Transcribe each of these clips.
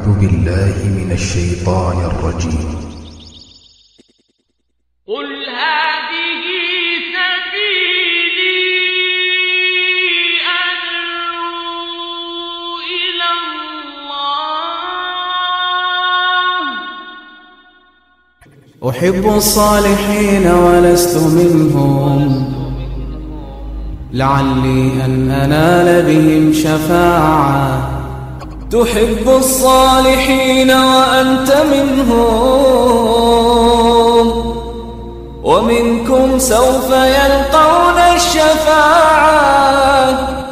أعوذ بالله من الشيطان الرجيم قل هذه سبيلي أدعو إلى الله أحب الصالحين ولست منهم لعلي أن أنال بهم شفاعة تحب الصالحين وأنت منهم ومنكم سوف يلقون الشفاعة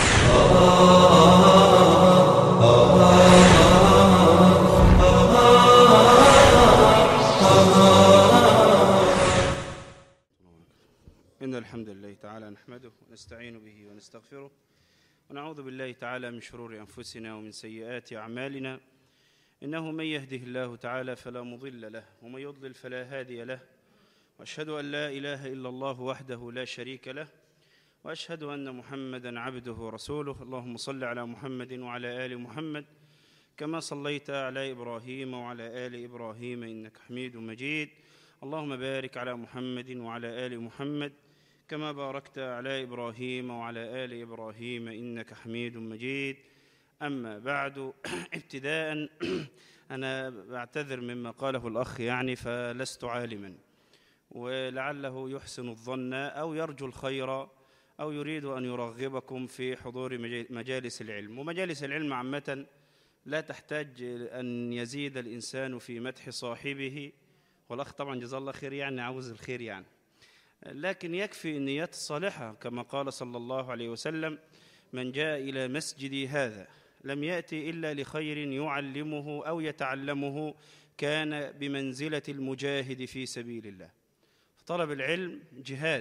إن الحمد لله تعالى نحمده ونستعين به ونستغفره ونعوذ بالله تعالى من شرور أنفسنا ومن سيئات أعمالنا إنه من يهده الله تعالى فلا مضل له ومن يضلل فلا هادي له وأشهد أن لا إله إلا الله وحده لا شريك له وأشهد أن محمدا عبده ورسوله اللهم صل على محمد وعلى آل محمد كما صليت على إبراهيم وعلى آل إبراهيم إنك حميد مجيد اللهم بارك على محمد وعلى آل محمد كما باركت على إبراهيم وعلى آل إبراهيم إنك حميد مجيد أما بعد ابتداء أنا بعتذر مما قاله الأخ يعني فلست عالما ولعله يحسن الظن أو يرجو الخير أو يريد أن يرغبكم في حضور مجا- مجالس العلم ومجالس العلم عامة لا تحتاج أن يزيد الإنسان في مدح صاحبه والأخ طبعا جزاه الله خير يعني عاوز الخير يعني لكن يكفي النيات الصالحة كما قال صلى الله عليه وسلم من جاء إلى مسجدي هذا لم يأتي إلا لخير يعلمه أو يتعلمه كان بمنزلة المجاهد في سبيل الله طلب العلم جهاد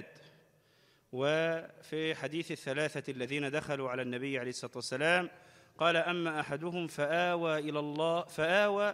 وفي حديث الثلاثة الذين دخلوا على النبي عليه الصلاة والسلام قال أما أحدهم فآوى إلى الله فآوى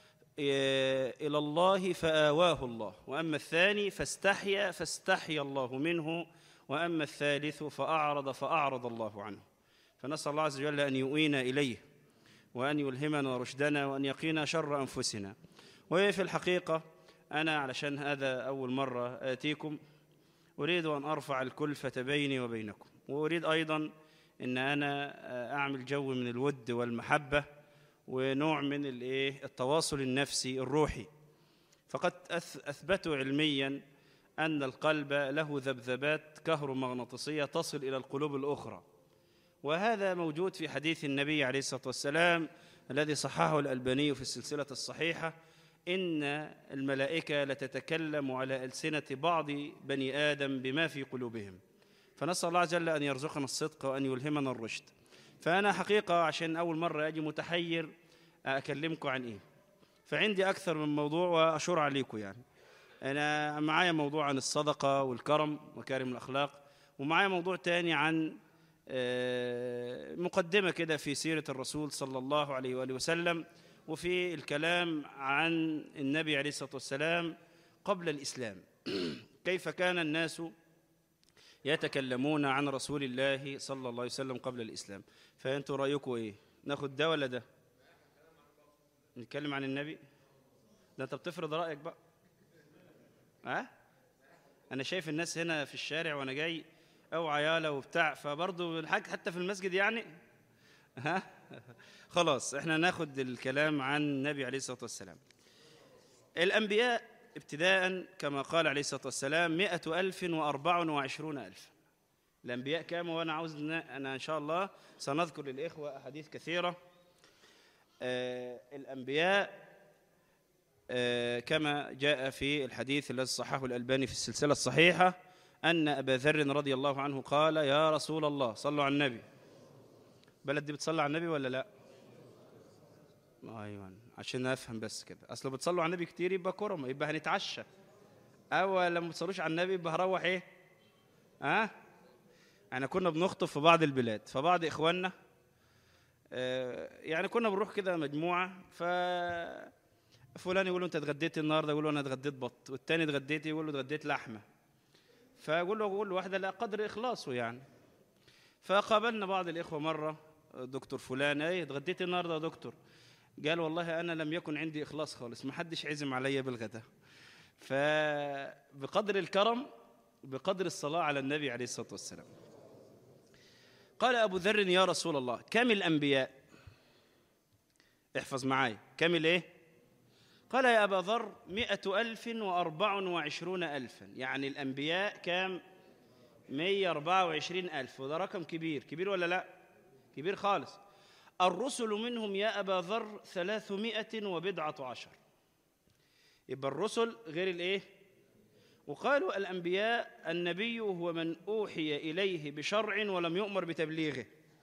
إلى الله فآواه الله وأما الثاني فاستحيا فاستحيا الله منه وأما الثالث فأعرض فأعرض الله عنه فنسأل الله عز وجل أن يؤوينا إليه وأن يلهمنا رشدنا وأن يقينا شر أنفسنا وفي الحقيقة أنا علشان هذا أول مرة آتيكم أريد أن أرفع الكلفة بيني وبينكم وأريد أيضا أن أنا أعمل جو من الود والمحبة ونوع من الإيه التواصل النفسي الروحي فقد أث- أثبتوا علميا أن القلب له ذبذبات كهرومغناطيسية تصل إلى القلوب الأخرى وهذا موجود في حديث النبي عليه الصلاة والسلام الذي صححه الألباني في السلسلة الصحيحة إن الملائكة لتتكلم على ألسنة بعض بني آدم بما في قلوبهم فنسأل الله عز وجل أن يرزقنا الصدق وأن يلهمنا الرشد فأنا حقيقة عشان أول مرة أجي متحير أكلمكم عن إيه فعندي أكثر من موضوع وأشور عليكم يعني أنا معايا موضوع عن الصدقة والكرم وكارم الأخلاق ومعايا موضوع تاني عن آه، مقدمة كده في سيرة الرسول صلى الله عليه وآله وسلم وفي الكلام عن النبي عليه الصلاة والسلام قبل الإسلام كيف كان الناس يتكلمون عن رسول الله صلى الله عليه وسلم قبل الإسلام فأنتوا رأيكم إيه ناخد ده ولا ده نتكلم عن النبي ده أنت بتفرض رأيك بقى ها أنا شايف الناس هنا في الشارع وأنا جاي أو عيالة وبتاع فبرضه الحاج حتى في المسجد يعني ها خلاص احنا ناخد الكلام عن النبي عليه الصلاة والسلام الأنبياء ابتداء كما قال عليه الصلاة والسلام مئة ألف وأربع وعشرون ألف الأنبياء كام وأنا عاوز إن- أنا إن شاء الله سنذكر للإخوة أحاديث كثيرة آه الأنبياء آه كما جاء في الحديث الذي صححه الألباني في السلسلة الصحيحة أن أبا ذر رضي الله عنه قال يا رسول الله صلوا على النبي بلد دي بتصلي على النبي ولا لا ايوه عشان افهم بس كده اصل بتصلوا على النبي كتير يبقى كرم يبقى هنتعشى او لما ما بتصلوش على النبي يبقى هروح ايه ها احنا كنا بنخطب في بعض البلاد فبعض اخواننا آه، يعني كنا بنروح كده مجموعه ف فلان يقول له انت اتغديت النهارده يقول له انا اتغديت بط والتاني اتغديت يقول له اتغديت لحمه فاقول له اقول له واحده لا قدر اخلاصه يعني فقابلنا بعض الاخوه مره دكتور فلان ايه اتغديت النهارده يا دكتور قال والله انا لم يكن عندي اخلاص خالص ما حدش عزم عليا بالغداء فبقدر الكرم بقدر الصلاه على النبي عليه الصلاه والسلام قال ابو ذر يا رسول الله كم الانبياء احفظ معايا كم الايه قال يا ابا ذر مئة ألف وأربع وعشرون ألفا يعني الأنبياء كام مية أربعة وعشرين ألف وده رقم كبير كبير ولا لا كبير خالص الرسل منهم يا أبا ذر ثلاثمائة وبضعة عشر يبقى الرسل غير الإيه وقالوا الأنبياء النبي هو من أوحي إليه بشرع ولم يؤمر بتبليغه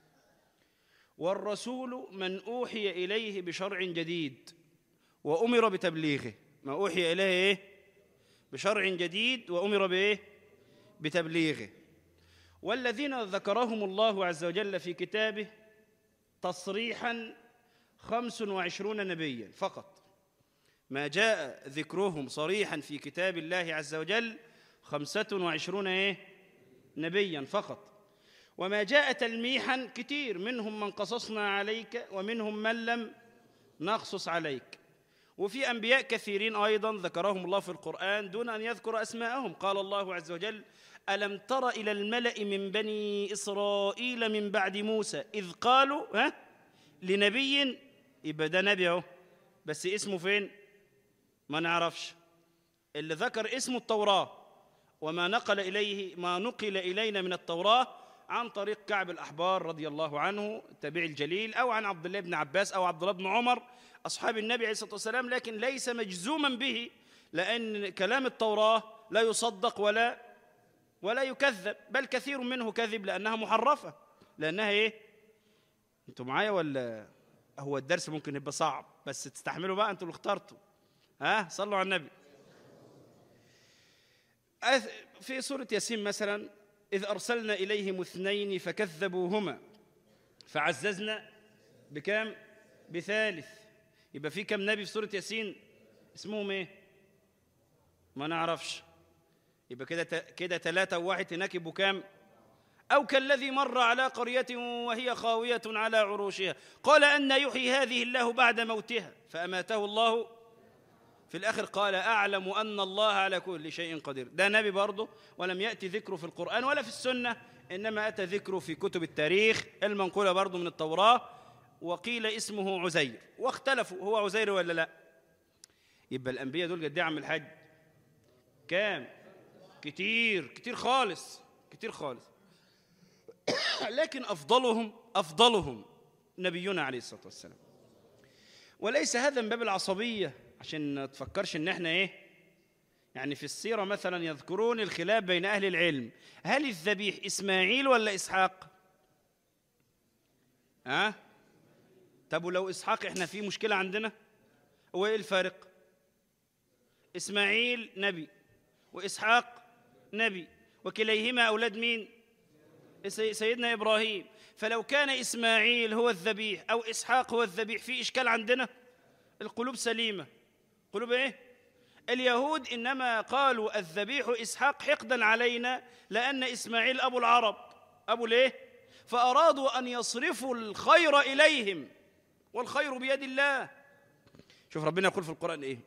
والرسول من أوحي إليه بشرع جديد وأمر بتبليغه ما أوحي إليه إيه؟ بشرع جديد وأمر بإيه؟ بتبليغه والذين ذكرهم الله عز وجل في كتابه تصريحا خمس وعشرون نبيا فقط ما جاء ذكرهم صريحا في كتاب الله عز وجل خمسة وعشرون إيه؟ نبيا فقط وما جاء تلميحا كتير منهم من قصصنا عليك ومنهم من لم نقصص عليك وفي أنبياء كثيرين أيضا ذكرهم الله في القرآن دون أن يذكر أسماءهم قال الله عز وجل ألم تر إلى الملأ من بني إسرائيل من بعد موسى إذ قالوا ها لنبي يبقى ده نبي أهو بس اسمه فين ما نعرفش اللي ذكر اسمه التوراة وما نقل إليه ما نقل إلينا من التوراة عن طريق كعب الأحبار رضي الله عنه التابعي الجليل أو عن عبد الله بن عباس أو عبد الله بن عمر أصحاب النبي عليه الصلاة والسلام لكن ليس مجزوما به لأن كلام التوراة لا يصدق ولا ولا يكذب بل كثير منه كذب لأنها محرفة لأنها إيه أنتوا معايا ولا هو الدرس ممكن يبقى صعب بس تستحملوا بقى أنتوا اللي اخترتوا ها صلوا على النبي أث- في سورة ياسين مثلا إذ أرسلنا إليهم اثنين فكذبوهما فعززنا بكام بثالث يبقى في كم نبي في سورة ياسين اسمهم ايه ما نعرفش يبقى كده ت- كده ثلاثة وواحد هناك يبقوا كام أو كالذي مر على قرية وهي خاوية على عروشها قال أن يحيي هذه الله بعد موتها فأماته الله في الآخر قال أعلم أن الله على كل شيء قدير ده نبي برضه ولم يأتي ذكره في القرآن ولا في السنة إنما أتى ذكره في كتب التاريخ المنقولة برضه من التوراة وقيل اسمه عزير واختلفوا هو عزير ولا لا يبقى الأنبياء دول قد إيه يا عم الحاج كام كتير كتير خالص كتير خالص لكن أفضلهم أفضلهم نبينا عليه الصلاة والسلام وليس هذا من باب العصبية عشان ما تفكرش ان احنا ايه يعني في السيرة مثلا يذكرون الخلاف بين أهل العلم هل الذبيح إسماعيل ولا إسحاق ها طب ولو إسحاق احنا في مشكلة عندنا هو ايه الفارق إسماعيل نبي وإسحاق نبي وكليهما أولاد مين سي- سيدنا إبراهيم فلو كان إسماعيل هو الذبيح أو إسحاق هو الذبيح في إشكال عندنا القلوب سليمة قلوب إيه اليهود إنما قالوا الذبيح إسحاق حقدا علينا لأن إسماعيل أبو العرب أبو ليه فأرادوا أن يصرفوا الخير إليهم والخير بيد الله شوف ربنا يقول في القرآن إيه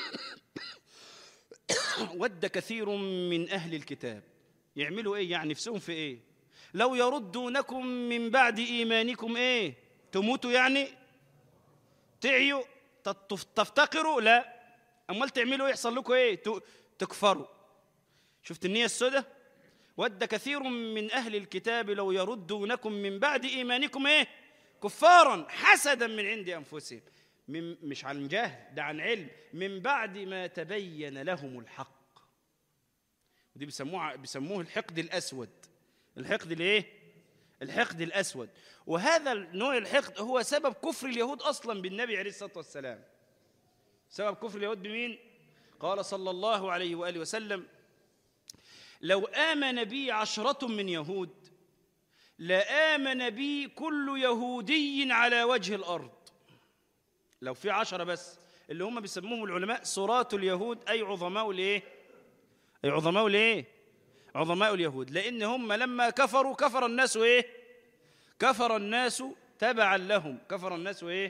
ود كثير من أهل الكتاب يعملوا إيه يعني نفسهم في إيه لو يردونكم من بعد إيمانكم إيه تموتوا يعني تعيوا تف- تفتقروا لا امال تعملوا ايه يحصل لكم ايه ت- تكفروا شفت النيه السوداء ود كثير من اهل الكتاب لو يردونكم من بعد ايمانكم ايه كفارا حسدا من عند انفسهم من مش عن جهل ده عن علم من بعد ما تبين لهم الحق ودي بيسموها بيسموه الحقد الاسود الحقد الايه الحقد الاسود وهذا النوع الحقد هو سبب كفر اليهود اصلا بالنبي عليه الصلاه والسلام سبب كفر اليهود بمين قال صلى الله عليه واله وسلم لو امن بي عشره من يهود لامن بي كل يهودي على وجه الارض لو في عشرة بس اللي هم بيسموهم العلماء صراط اليهود أي عظماء الإيه؟ أي عظماء الإيه؟ عظماء اليهود لأن هم لما كفروا كفر الناس إيه؟ كفر الناس تبعا لهم كفر الناس إيه؟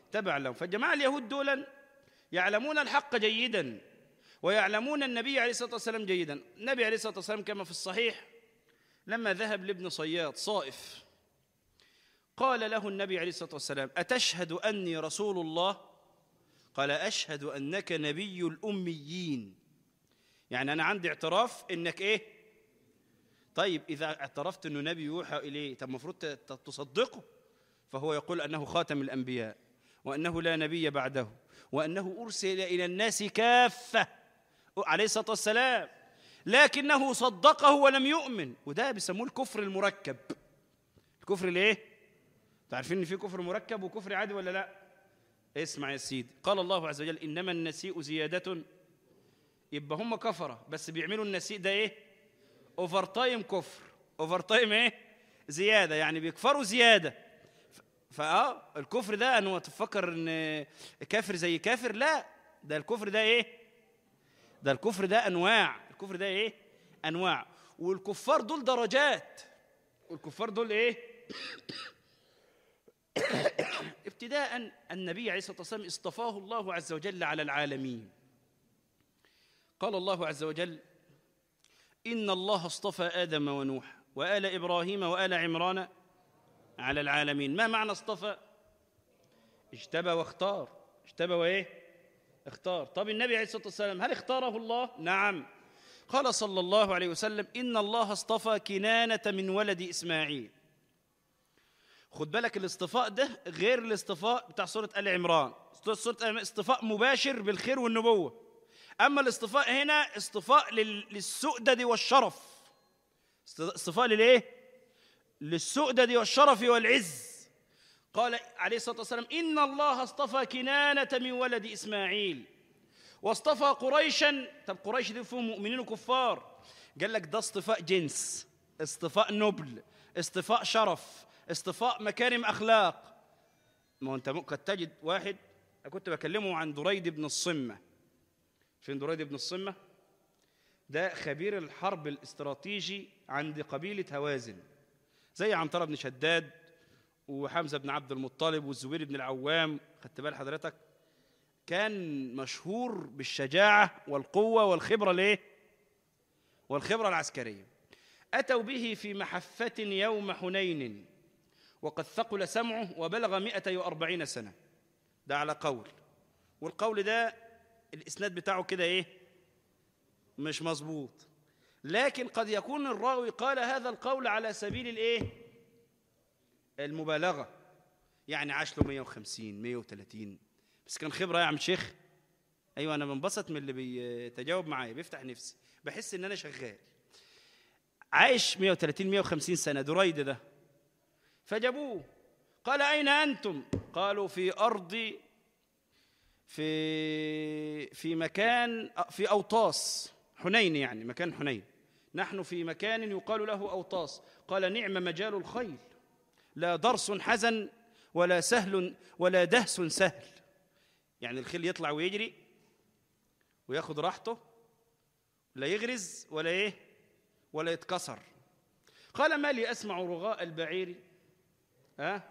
تبعا لهم فالجماعة اليهود دولا يعلمون الحق جيدا ويعلمون النبي عليه الصلاة والسلام جيدا النبي عليه الصلاة والسلام كما في الصحيح لما ذهب لابن صياد صائف قال له النبي عليه الصلاة والسلام أتشهد أني رسول الله قال أشهد أنك نبي الأميين يعني أنا عندي اعتراف إنك إيه طيب إذا اعترفت أنه نبي يوحى إليه طب المفروض ت- ت- تصدقه فهو يقول أنه خاتم الأنبياء وأنه لا نبي بعده وأنه أرسل إلى الناس كافة عليه الصلاة والسلام لكنه صدقه ولم يؤمن وده بيسموه الكفر المركب الكفر الايه تعرفين ان في كفر مركب وكفر عادي ولا لا اسمع يا سيدي قال الله عز وجل انما النسيء زياده يبقى هم كفره بس بيعملوا النسيء ده ايه اوفر تايم كفر اوفر تايم ايه زياده يعني بيكفروا زياده ف- فاه الكفر ده انه تفكر ان كافر زي كافر لا ده الكفر ده ايه ده الكفر ده انواع الكفر ده ايه انواع والكفار دول درجات والكفار دول ايه ابتداء النبي عليه الصلاه والسلام اصطفاه الله عز وجل على العالمين قال الله عز وجل ان الله اصطفى ادم ونوح وال ابراهيم وال عمران على العالمين ما معنى اصطفى اجتبى واختار اجتبى وايه اختار طب النبي عليه الصلاه والسلام هل اختاره الله نعم قال صلى الله عليه وسلم ان الله اصطفى كنانه من ولد اسماعيل خد بالك الاصطفاء ده غير الاصطفاء بتاع سوره ال عمران سوره آل- اصطفاء مباشر بالخير والنبوه اما الاصطفاء هنا اصطفاء لل- للسؤدد والشرف است- اصطفاء للايه للسؤدد والشرف والعز قال عليه الصلاه والسلام ان الله اصطفى كنانه من ولد اسماعيل واصطفى قريشا طب قريش دي فيهم مؤمنين وكفار قال لك ده اصطفاء جنس اصطفاء نبل اصطفاء شرف اصطفاء مكارم اخلاق ما هو انت ممكن قد تجد واحد أنا كنت بكلمه عن دريد بن الصمه فين دريد بن الصمه ده خبير الحرب الاستراتيجي عند قبيله هوازن زي عنترة بن شداد وحمزه بن عبد المطلب والزبير بن العوام خدت بال حضرتك كان مشهور بالشجاعة والقوة والخبرة ليه؟ والخبرة العسكرية أتوا به في محفة يوم حنين وقد ثقل سمعه وبلغ 140 سنة ده على قول والقول ده الإسناد بتاعه كده إيه؟ مش مظبوط لكن قد يكون الراوي قال هذا القول على سبيل الإيه؟ المبالغة يعني عاش له 150 130 بس كان خبره يا عم شيخ ايوه انا بنبسط من اللي بيتجاوب معايا بيفتح نفسي بحس ان انا شغال عايش 130 150 سنه دريد ده فجابوه قال اين انتم قالوا في ارض في في مكان في اوطاس حنين يعني مكان حنين نحن في مكان يقال له اوطاس قال نعم مجال الخيل لا درس حزن ولا سهل ولا دهس سهل يعني الخيل يطلع ويجري وياخد راحته لا يغرز ولا ايه ولا يتكسر قال ما لي اسمع رغاء البعير ها أه؟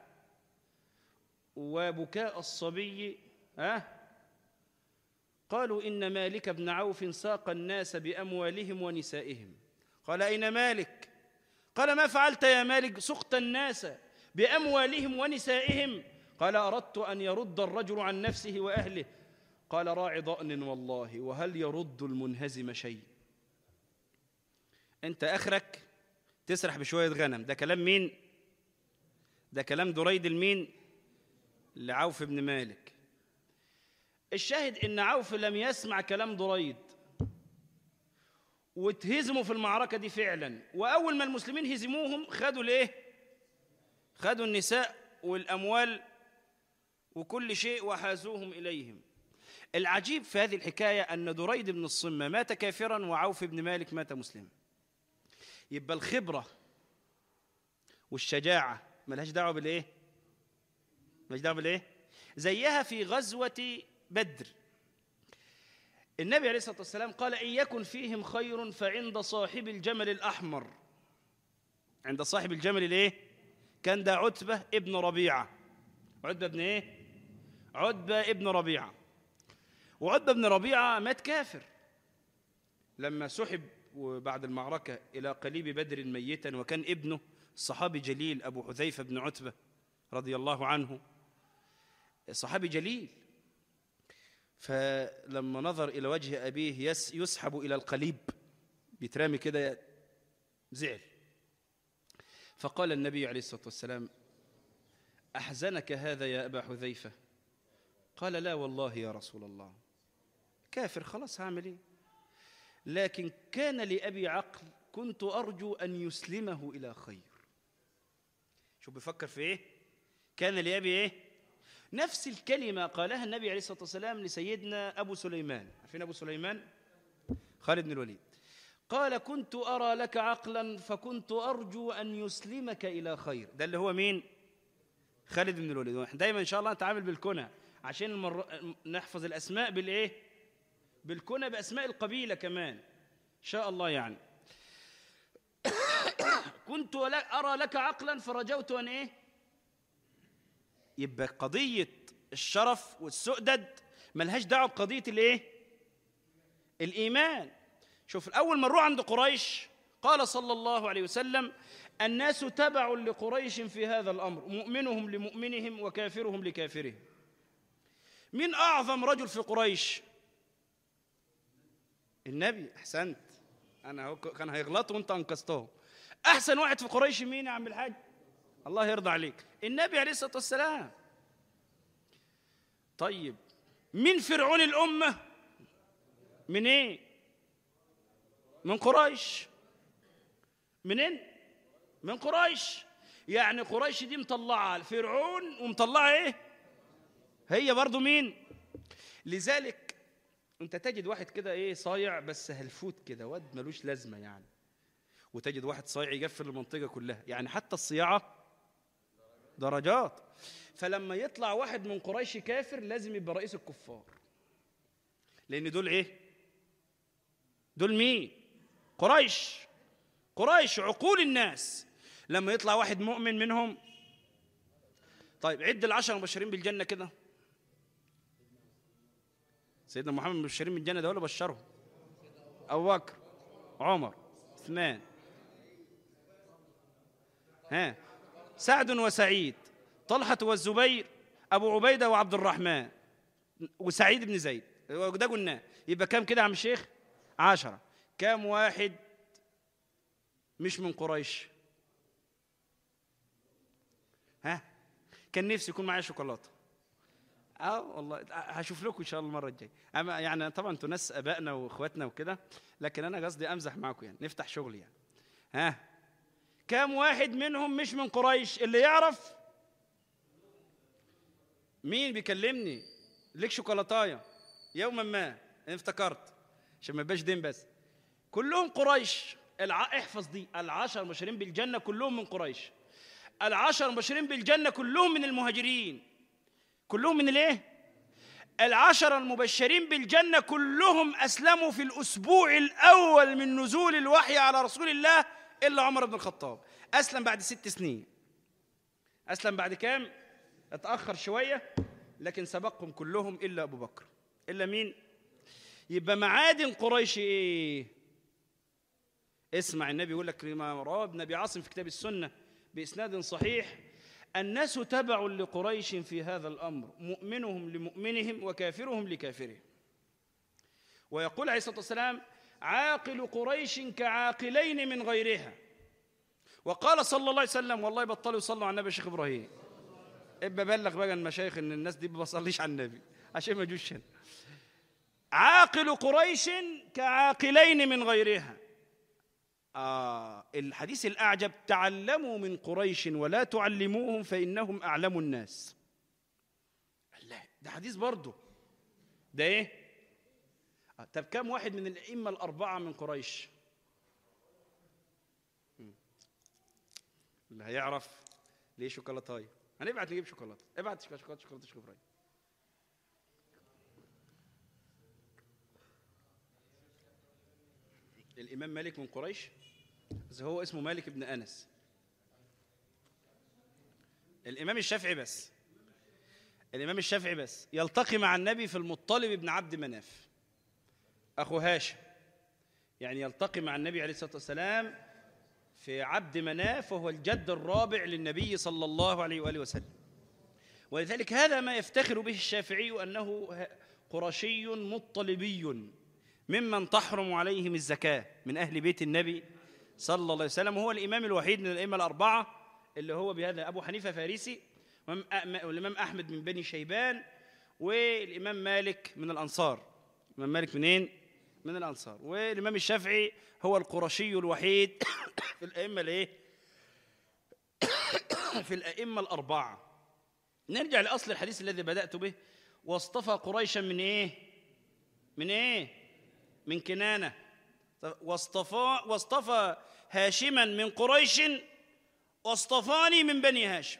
وبكاء الصبي ها أه؟ قالوا ان مالك بن عوف ساق الناس باموالهم ونسائهم قال اين مالك قال ما فعلت يا مالك سقت الناس باموالهم ونسائهم قال اردت ان يرد الرجل عن نفسه واهله قال راع ضأن والله وهل يرد المنهزم شيء انت اخرك تسرح بشويه غنم ده كلام مين ده كلام دريد المين لعوف بن مالك الشاهد ان عوف لم يسمع كلام دريد واتهزموا في المعركه دي فعلا واول ما المسلمين هزموهم خدوا الايه خدوا النساء والاموال وكل شيء وحازوهم اليهم العجيب في هذه الحكايه ان دريد بن الصمه مات كافرا وعوف بن مالك مات مسلما يبقى الخبره والشجاعه ملهاش دعوه بالايه ملهاش دعوه بالايه زيها في غزوه بدر النبي عليه الصلاه والسلام قال ان يكن فيهم خير فعند صاحب الجمل الاحمر عند صاحب الجمل الايه كان ده عتبه ابن ربيعه عتبه ابن ايه عتبة ابن ربيعة وعتبة بن ربيعة مات كافر لما سحب بعد المعركة إلى قليب بدر ميتا وكان ابنه صحابي جليل أبو حذيفة بن عتبة رضي الله عنه صحابي جليل فلما نظر إلى وجه أبيه يس يسحب إلى القليب بيترامي كده زعل فقال النبي عليه الصلاة والسلام أحزنك هذا يا أبا حذيفة قال لا والله يا رسول الله كافر خلاص هعمل ايه لكن كان لأبي عقل كنت أرجو أن يسلمه إلى خير شو بيفكر في إيه كان لأبي إيه نفس الكلمة قالها النبي عليه الصلاة والسلام لسيدنا أبو سليمان عارفين أبو سليمان خالد بن الوليد قال كنت أرى لك عقلا فكنت أرجو أن يسلمك إلى خير ده اللي هو مين خالد بن الوليد دايما إن شاء الله نتعامل بالكنى عشان المر... نحفظ الأسماء بالإيه بالكنى بأسماء القبيلة كمان إن شاء الله يعني كنت أرى لك عقلا فرجوت أن إيه يبقى قضية الشرف والسؤدد ملهاش دعوة بقضية الإيه الإيمان شوف الأول ما نروح عند قريش قال صلى الله عليه وسلم الناس تبع لقريش في هذا الأمر مؤمنهم لمؤمنهم وكافرهم لكافرهم من أعظم رجل في قريش النبي أحسنت أنا كان هيغلطوا وأنت أنقذتهم أحسن واحد في قريش مين يا عم الحاج الله يرضى عليك النبي عليه الصلاة والسلام طيب من فرعون الأمة من إيه من قريش منين من قريش يعني قريش دي مطلعة فرعون ومطلعة إيه هي برضو مين لذلك انت تجد واحد كده ايه صايع بس هلفوت كده واد ملوش لازمه يعني وتجد واحد صايع يقفل المنطقه كلها يعني حتى الصياعه درجات فلما يطلع واحد من قريش كافر لازم يبقى رئيس الكفار لان دول ايه دول مين قريش قريش عقول الناس لما يطلع واحد مؤمن منهم طيب عد العشرة المبشرين بالجنة كده سيدنا محمد مبشرين بالجنة ده ولا بشرهم أبو بكر عمر عثمان ها سعد وسعيد طلحة والزبير أبو عبيدة وعبد الرحمن وسعيد بن زيد ده قلناه يبقى كام كده يا عم الشيخ عشرة كام واحد مش من قريش ها كان نفسي يكون معايا شوكولاته اه والله هشوف لكم ان شاء الله المره الجايه اما يعني طبعا انتوا ناس ابائنا واخواتنا وكده لكن انا قصدي امزح معاكم يعني نفتح شغل يعني ها كام واحد منهم مش من قريش اللي يعرف مين بيكلمني ليك شوكولاتايه يوما ما انا افتكرت عشان ما يبقاش دين بس كلهم قريش الع... احفظ دي العشر المبشرين بالجنه كلهم من قريش العشر المبشرين بالجنه كلهم من المهاجرين كلهم من الايه العشر المبشرين بالجنة كلهم أسلموا في الأسبوع الأول من نزول الوحي على رسول الله إلا عمر بن الخطاب أسلم بعد ست سنين أسلم بعد كام؟ اتأخر شوية لكن سبقهم كلهم إلا أبو بكر إلا مين؟ يبقى معادن قريش إيه؟ اسمع النبي يقول لك ما رواه ابن أبي عاصم في كتاب السنة بإسناد صحيح الناس تبع لقريش في هذا الأمر مؤمنهم لمؤمنهم وكافرهم لكافرهم ويقول عليه الصلاة والسلام عاقل قريش كعاقلين من غيرها وقال صلى الله عليه وسلم والله بطلوا يصلوا على النبي الشيخ إبراهيم ابقى بلغ بقى المشايخ ان الناس دي ما بتصليش على النبي عشان ما يجوش هنا عاقل قريش كعاقلين من غيرها آه الحديث الأعجب تعلموا من قريش ولا تعلموهم فإنهم أعلم الناس الله ده حديث برضه ده إيه آه طب كم واحد من الأئمة الأربعة من قريش اللي هيعرف ليه شوكولاتايه هنبعت نجيب شوكولاته ابعت شوكولاته شوكولاته شوكولاته ابراهيم الامام مالك من قريش بس هو اسمه مالك بن انس الامام الشافعي بس الإمام الشافعي بس يلتقي مع النبي في المطلب بن عبد مناف أخو هاشم يعني يلتقي مع النبي عليه الصلاة والسلام في عبد مناف وهو الجد الرابع للنبي صلى الله عليه وآله وسلم ولذلك هذا ما يفتخر به الشافعي أنه ه- قرشي مطلبي ممن تحرم عليهم الزكاة من أهل بيت النبي صلى الله عليه وسلم وهو الإمام الوحيد من الأئمة الأربعة اللي هو بهذا أبو حنيفة فارسي وإمام أ- والإمام أحمد من بني شيبان والإمام مالك من الأنصار الإمام مالك منين؟ من الأنصار والإمام الشافعي هو القرشي الوحيد في الأئمة الإيه؟ في الأئمة الأربعة نرجع لأصل الحديث الذي بدأت به واصطفى قريشا من إيه؟ من إيه؟ من كنانة واصطفى واصطفى هاشما من قريش واصطفاني من بني هاشم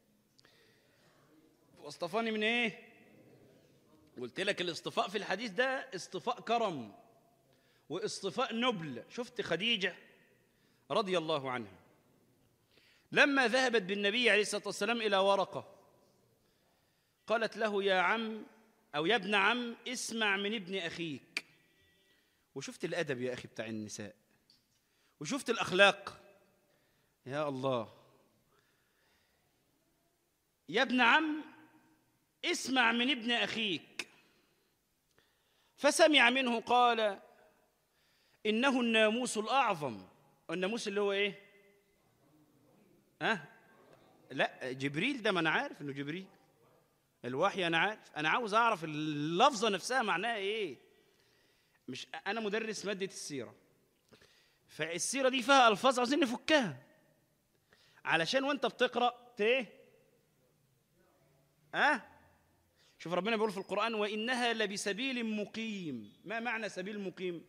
واصطفاني من ايه قلت لك الاصطفاء في الحديث ده اصطفاء كرم واصطفاء نبل شفت خديجة رضي الله عنها لما ذهبت بالنبي عليه الصلاة والسلام إلى ورقة قالت له يا عم أو يا ابن عم اسمع من ابن أخيك وشفت الأدب يا أخي بتاع النساء وشفت الأخلاق يا الله يا ابن عم اسمع من ابن أخيك فسمع منه قال إنه الناموس الأعظم الناموس اللي هو إيه ها لا جبريل ده ما أنا عارف إنه جبريل الوحي أنا عارف أنا عاوز أعرف اللفظة نفسها معناها إيه مش أنا مدرس مادة السيرة فالسيرة دي فيها ألفاظ عاوزين نفكها علشان وأنت بتقرأ ت أه شوف ربنا بيقول في القرآن وإنها لبسبيل مقيم ما معنى سبيل مقيم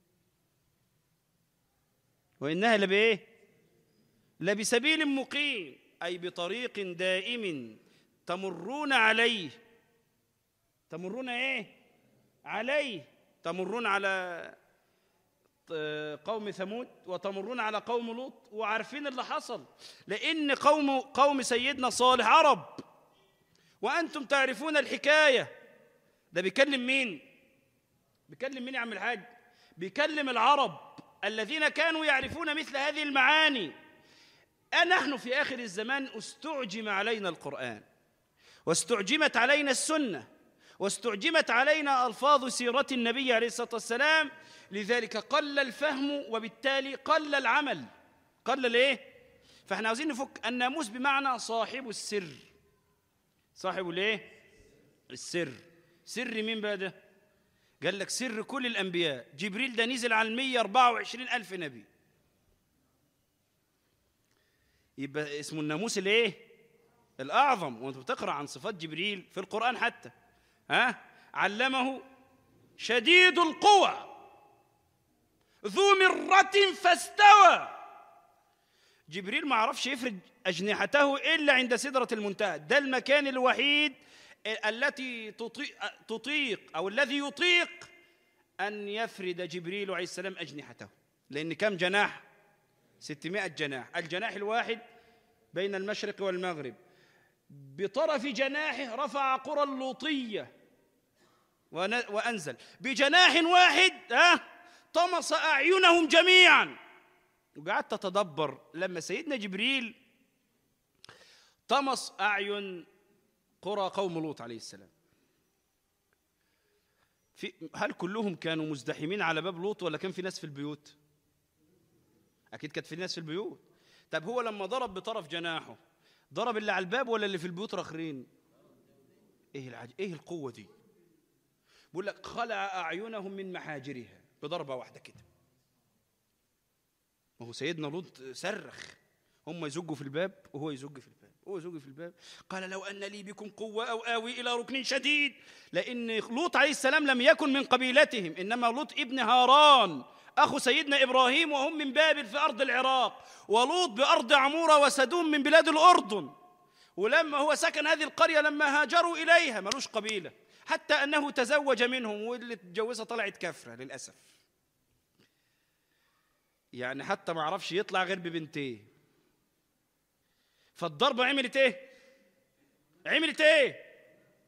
وإنها لبإيه لبسبيل مقيم أي بطريق دائم تمرون عليه تمرون إيه عليه تمرون على قوم ثمود وتمرون على قوم لوط وعارفين اللي حصل لأن قوم قوم سيدنا صالح عرب وأنتم تعرفون الحكاية ده بيكلم مين بيكلم مين يا عم الحاج بيكلم العرب الذين كانوا يعرفون مثل هذه المعاني نحن في آخر الزمان استعجم علينا القرآن واستعجمت علينا السنة واستعجمت علينا ألفاظ سيرة النبي عليه الصلاة والسلام لذلك قل الفهم وبالتالي قل العمل قل الايه فاحنا عاوزين نفك الناموس بمعنى صاحب السر صاحب الايه السر سر مين بقى ده قال لك سر كل الانبياء جبريل ده نزل على 124 الف نبي يبقى اسمه الناموس الايه الاعظم وانت بتقرا عن صفات جبريل في القران حتى ها علمه شديد القوى ذو مرة فاستوى جبريل ما عرفش يفرد أجنحته إلا عند سدرة المنتهى ده المكان الوحيد التي تطيق, تطيق أو الذي يطيق أن يفرد جبريل عليه السلام أجنحته لأن كم جناح ستمائة جناح الجناح الواحد بين المشرق والمغرب بطرف جناحه رفع قرى اللوطية وأنزل بجناح واحد ها طمس أعينهم جميعا وقعدت أتدبر لما سيدنا جبريل طمس أعين قرى قوم لوط عليه السلام في هل كلهم كانوا مزدحمين على باب لوط ولا كان في ناس في البيوت أكيد كانت في ناس في البيوت طب هو لما ضرب بطرف جناحه ضرب اللي على الباب ولا اللي في البيوت رخرين ايه العج... ايه القوه دي بيقول لك خلع اعينهم من محاجرها بضربه واحده كده ما هو سيدنا لوط صرخ هم يزجوا في الباب وهو يزج في الباب هو يزج في الباب قال لو ان لي بكم قوه او اوي الى ركن شديد لان لوط عليه السلام لم يكن من قبيلتهم انما لوط ابن هاران اخو سيدنا ابراهيم وهم من بابل في ارض العراق ولوط بارض عموره وسدوم من بلاد الاردن ولما هو سكن هذه القريه لما هاجروا اليها ملوش قبيله حتى انه تزوج منهم واللي اتجوزها طلعت كافره للاسف يعني حتى ما عرفش يطلع غير ببنتين فالضربه عملت ايه عملت ايه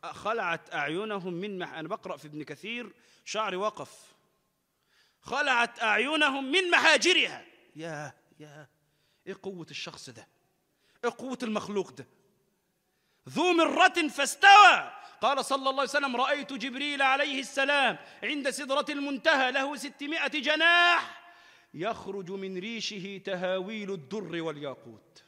خلعت أعينهم من مح... أنا بقرأ في ابن كثير شعري وقف خلعت أعينهم من محاجرها يا يا إيه قوة الشخص ده إيه قوة المخلوق ده ذو مرة فاستوى قال صلى الله عليه وسلم رأيت جبريل عليه السلام عند سدرة المنتهى له ستمائة جناح يخرج من ريشه تهاويل الدر والياقوت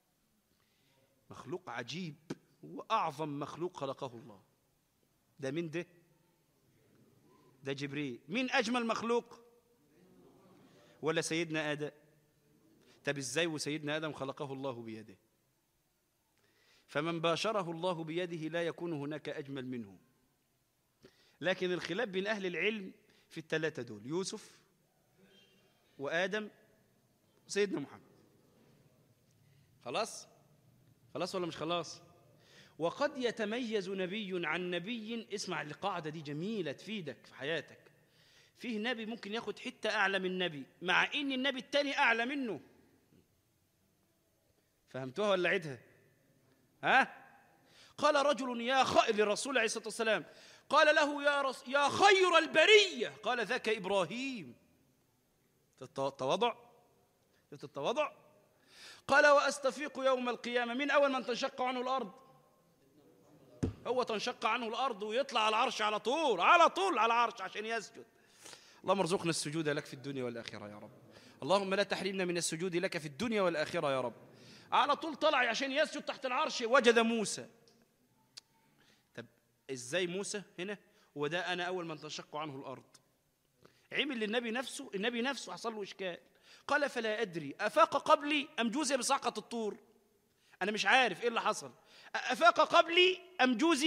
مخلوق عجيب وأعظم مخلوق خلقه الله ده مين ده؟ ده جبريل مين أجمل مخلوق؟ ولا سيدنا آدم؟ طب ازاي وسيدنا آدم خلقه الله بيده؟ فمن باشره الله بيده لا يكون هناك أجمل منه لكن الخلاف بين أهل العلم في الثلاثة دول يوسف وآدم وسيدنا محمد خلاص خلاص ولا مش خلاص وقد يتميز نبي عن نبي اسمع القاعدة دي جميلة تفيدك في حياتك فيه نبي ممكن ياخد حتة أعلى من نبي مع إن النبي التاني أعلى منه فهمتوها ولا عيدها ها قال رجل يا خ... للرسول عليه الصلاة والسلام قال له يا, رس... يا خير البرية قال ذاك إبراهيم التواضع التواضع قال وأستفيق يوم القيامة من أول من تنشق عنه الأرض هو تنشق عنه الأرض ويطلع على العرش على طول على طول على العرش عشان يسجد اللهم ارزقنا السجود لك في الدنيا والآخرة يا رب اللهم لا تحرمنا من السجود لك في الدنيا والآخرة يا رب على طول طلع عشان يسجد تحت العرش وجد موسى طب ازاي موسى هنا وده انا اول من تنشق عنه الارض عمل للنبي نفسه النبي نفسه حصل له اشكال قال فلا ادري افاق قبلي ام جوزي بصعقه الطور انا مش عارف ايه اللي حصل افاق قبلي ام جوزي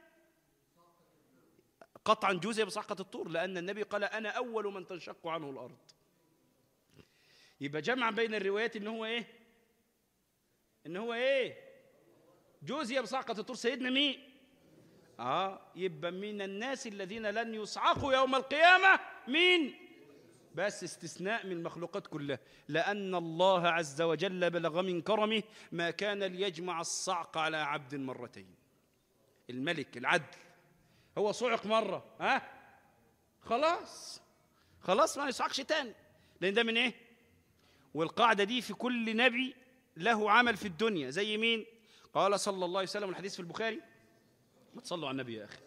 قطعا جوزي بصعقه الطور لان النبي قال انا اول من تنشق عنه الارض يبقى جمع بين الروايات ان هو ايه ان هو ايه جوزي بصعقه الطور سيدنا مين اه يبقى من الناس الذين لن يصعقوا يوم القيامه مين بس استثناء من المخلوقات كلها لأن الله عز وجل بلغ من كرمه ما كان ليجمع الصعق على عبد مرتين الملك العدل هو صعق مرة ها خلاص خلاص ما يصعقش تاني لأن ده من إيه والقاعدة دي في كل نبي له عمل في الدنيا زي مين قال صلى الله عليه وسلم الحديث في البخاري ما تصلوا على النبي يا أخي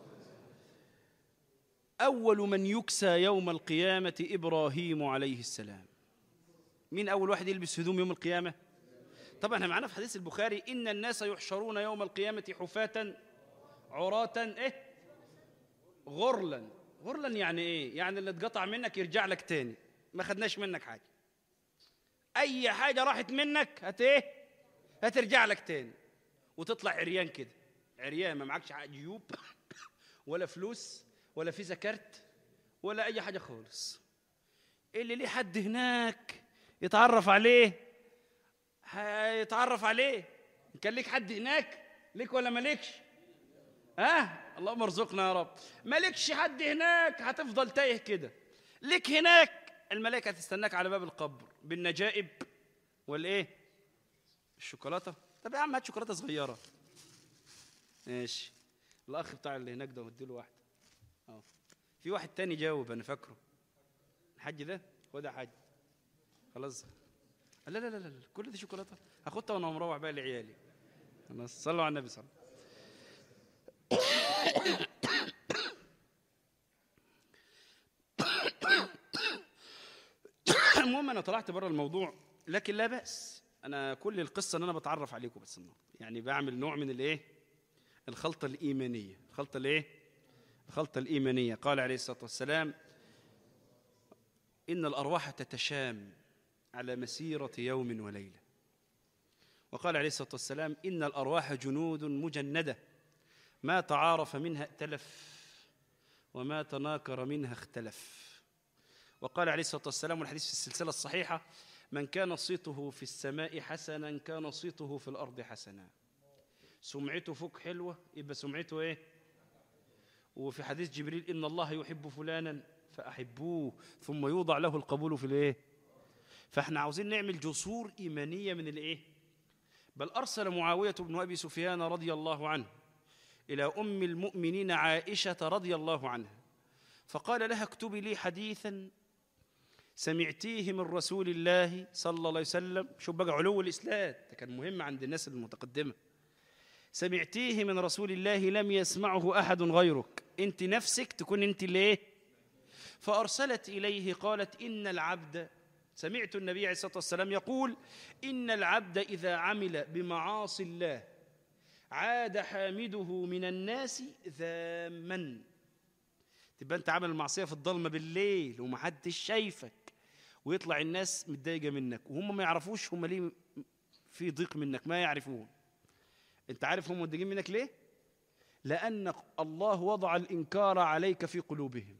أول من يكسى يوم القيامة إبراهيم عليه السلام مين أول واحد يلبس هدوم يوم القيامة طبعا احنا معانا في حديث البخاري إن الناس يحشرون يوم القيامة حفاة عراة إيه غرلا غرلا يعني إيه يعني اللي اتقطع منك يرجع لك تاني ما خدناش منك حاجة أي حاجة راحت منك هت إيه هترجع لك تاني وتطلع عريان كده عريان ما معكش جيوب ولا فلوس ولا فيزا كارت ولا اي حاجه خالص اللي ليه حد هناك يتعرف عليه هيتعرف عليه كان ليك حد هناك ليك ولا مالكش ها اللهم ارزقنا يا رب مالكش حد هناك هتفضل تايه كده ليك هناك الملائكه هتستناك على باب القبر بالنجائب والايه الشوكولاته طب يا عم هات شوكولاته صغيره ماشي الاخ بتاع اللي هناك ده اديله واحده اه في واحد تاني جاوب انا فاكره الحاج ده خد يا حاج خلاص لا لا لا لا كل دي شوكولاته هاخدها وانا مروح بقى لعيالي خلاص صلوا على النبي صلى الله المهم انا طلعت بره الموضوع لكن لا باس انا كل القصه ان انا بتعرف عليكم بس النهارده يعني بعمل نوع من الايه الخلطه الايمانيه الخلطه الايه الخلطة الإيمانية قال عليه الصلاة والسلام إن الأرواح تتشام على مسيرة يوم وليلة وقال عليه الصلاة والسلام إن الأرواح جنود مجندة ما تعارف منها ائتلف وما تناكر منها اختلف وقال عليه الصلاة والسلام والحديث في السلسلة الصحيحة من كان صيته في السماء حسنا كان صيته في الأرض حسنا سمعته فوق حلوة يبقى سمعته إيه وفي حديث جبريل إن الله يحب فلانا فأحبوه ثم يوضع له القبول في الإيه فإحنا عاوزين نعمل جسور إيمانية من الإيه بل أرسل معاوية بن أبي سفيان رضي الله عنه إلى أم المؤمنين عائشة رضي الله عنها فقال لها اكتبي لي حديثا سمعتيه من رسول الله صلى الله عليه وسلم شوف بقى علو الإسلام ده كان مهم عند الناس المتقدمة سمعتيه من رسول الله لم يسمعه أحد غيرك أنت نفسك تكون أنت ليه فأرسلت إليه قالت إن العبد سمعت النبي عليه الصلاة والسلام يقول إن العبد إذا عمل بمعاصي الله عاد حامده من الناس ذاما تبقى انت عامل المعصيه في الضلمه بالليل ومحدش شايفك ويطلع الناس متضايقه منك وهم ما يعرفوش هم ليه في ضيق منك ما يعرفون انت عارف هم متضايقين منك ليه لان الله وضع الانكار عليك في قلوبهم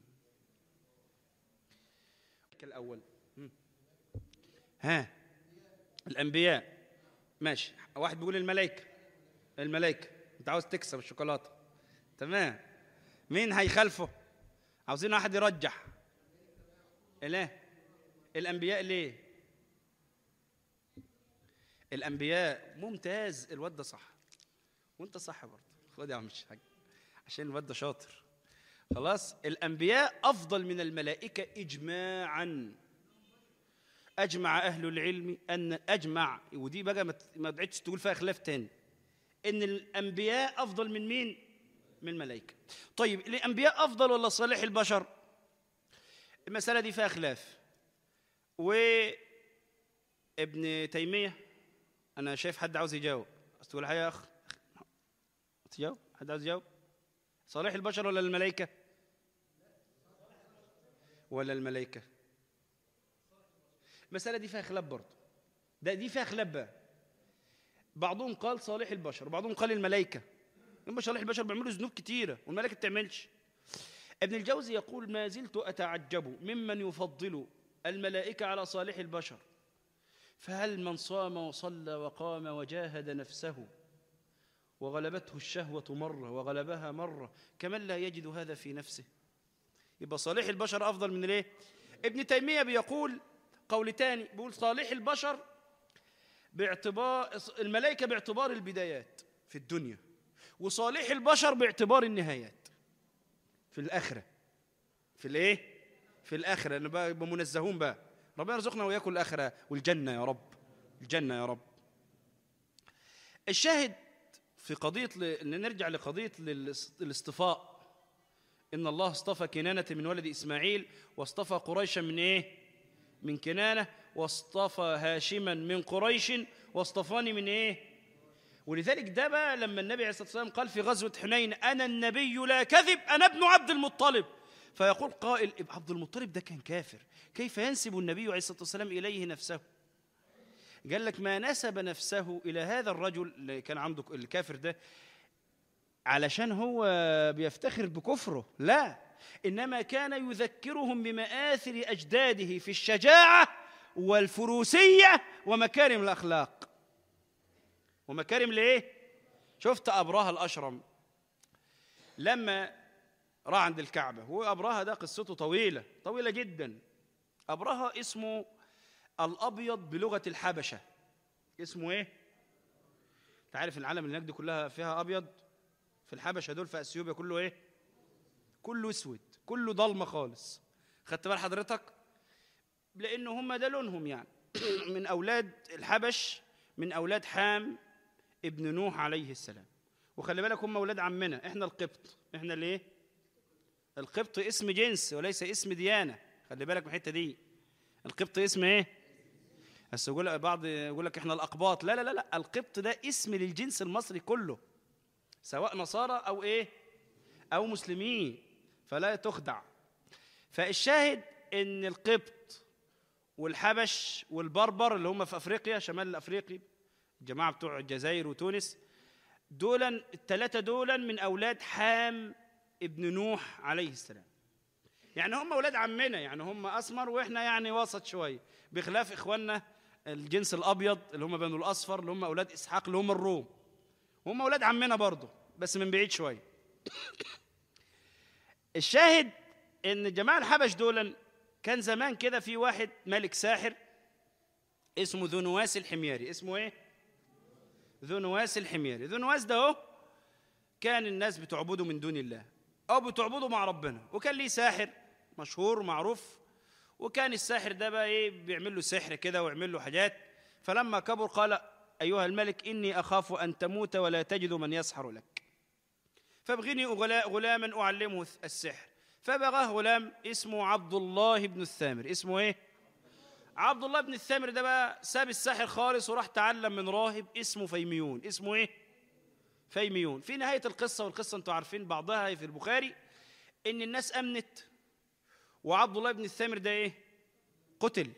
الاول هم. ها الانبياء ماشي واحد بيقول الملائكه الملائكه انت عاوز تكسب الشوكولاته تمام مين هيخالفه عاوزين واحد يرجح اله الانبياء ليه الانبياء ممتاز الواد ده صح وانت صح برضه خد يا عم الشيخ عشان الواد ده شاطر خلاص الانبياء افضل من الملائكه اجماعا اجمع اهل العلم ان اجمع ودي بقى ما ت- ما تعدش تقول فيها خلاف تاني ان الانبياء افضل من مين من الملائكه طيب الانبياء افضل ولا صالح البشر المساله دي فيها خلاف وابن تيميه انا شايف حد عاوز يجاوب عاوز تقول حاجه يا اخ تجاوب حد عاوز يجاوب صالح البشر ولا الملائكه ولا الملائكه المساله دي فيها خلاف برضه ده دي فيها خلاف بقى بعضهم قال صالح البشر وبعضهم قال الملائكه هم صالح البشر بيعملوا ذنوب كتيره والملائكه ما بتعملش ابن الجوزي يقول ما زلت اتعجب ممن يفضل الملائكه على صالح البشر فهل من صام وصلى وقام وجاهد نفسه وغلبته الشهوه مره وغلبها مره كمن لا يجد هذا في نفسه يبقى صالح البشر افضل من الايه ابن تيميه بيقول قول تاني بيقول صالح البشر باعتبار الملائكه باعتبار البدايات في الدنيا وصالح البشر باعتبار النهايات في الاخره في الايه في الاخره ان بقى يبقى منزهون بقى ربنا يرزقنا واياكم الاخره والجنه يا رب الجنه يا رب الشاهد في قضيه ل... ان نرجع لقضيه للاس- الاصطفاء ان الله اصطفى كنانه من ولد اسماعيل واصطفى قريشا من ايه من كنانه واصطفى هاشما من قريش واصطفاني من ايه ولذلك ده بقى لما النبي عليه الصلاه والسلام قال في غزوه حنين انا النبي لا كذب انا ابن عبد المطلب فيقول قائل ابن عبد المطلب ده كان كافر كيف ينسب النبي عليه الصلاه والسلام اليه نفسه قال لك ما نسب نفسه الى هذا الرجل اللي كان عنده الكافر ده علشان هو بيفتخر بكفره لا انما كان يذكرهم بمآثر اجداده في الشجاعه والفروسيه ومكارم الاخلاق ومكارم الايه شفت ابرهه الاشرم لما راح عند الكعبه هو ابرهه ده قصته طويله طويله جدا ابرهه اسمه الابيض بلغه الحبشه اسمه ايه انت عارف العالم اللي هناك دي كلها فيها ابيض في الحبشه دول في اثيوبيا كله ايه كله اسود كله ضلمه خالص خدت بال حضرتك لان هم ده لونهم يعني من اولاد الحبش من اولاد حام ابن نوح عليه السلام وخلي بالك هم اولاد عمنا احنا القبط احنا الايه القبط اسم جنس وليس اسم ديانه خلي بالك من الحته دي القبط اسم ايه بس يقول بعض يقول لك احنا الاقباط لا لا لا لا القبط ده اسم للجنس المصري كله سواء نصارى او ايه او مسلمين فلا تخدع فالشاهد ان القبط والحبش والبربر اللي هم في افريقيا شمال افريقيا الجماعه بتوع الجزائر وتونس دولا الثلاثه دولا من اولاد حام ابن نوح عليه السلام يعني هم اولاد عمنا يعني هم اسمر واحنا يعني وسط شويه بخلاف اخواننا الجنس الابيض اللي هم بنو الاصفر اللي هم اولاد اسحاق اللي هم الروم هم اولاد عمنا برضه بس من بعيد شويه الشاهد ان الجماعه الحبش دول كان زمان كده في واحد ملك ساحر اسمه ذو نواس الحمياري اسمه ايه ذو نواس الحمياري ذو نواس ده اهو كان الناس بتعبده من دون الله او بتعبده مع ربنا وكان ليه ساحر مشهور معروف وكان الساحر ده بقى ايه بيعمل له سحر كده ويعمل له حاجات فلما كبر قال ايها الملك اني اخاف ان تموت ولا تجد من يسحر لك فابغني غلا- غلاما اعلمه السحر فبغاه غلام اسمه عبد الله بن الثامر اسمه ايه عبد الله بن الثامر ده بقى ساب الساحر خالص وراح تعلم من راهب اسمه فيميون اسمه ايه فيميون في نهايه القصه والقصه انتوا عارفين بعضها في البخاري ان الناس امنت وعبد الله بن الثامر ده ايه قتل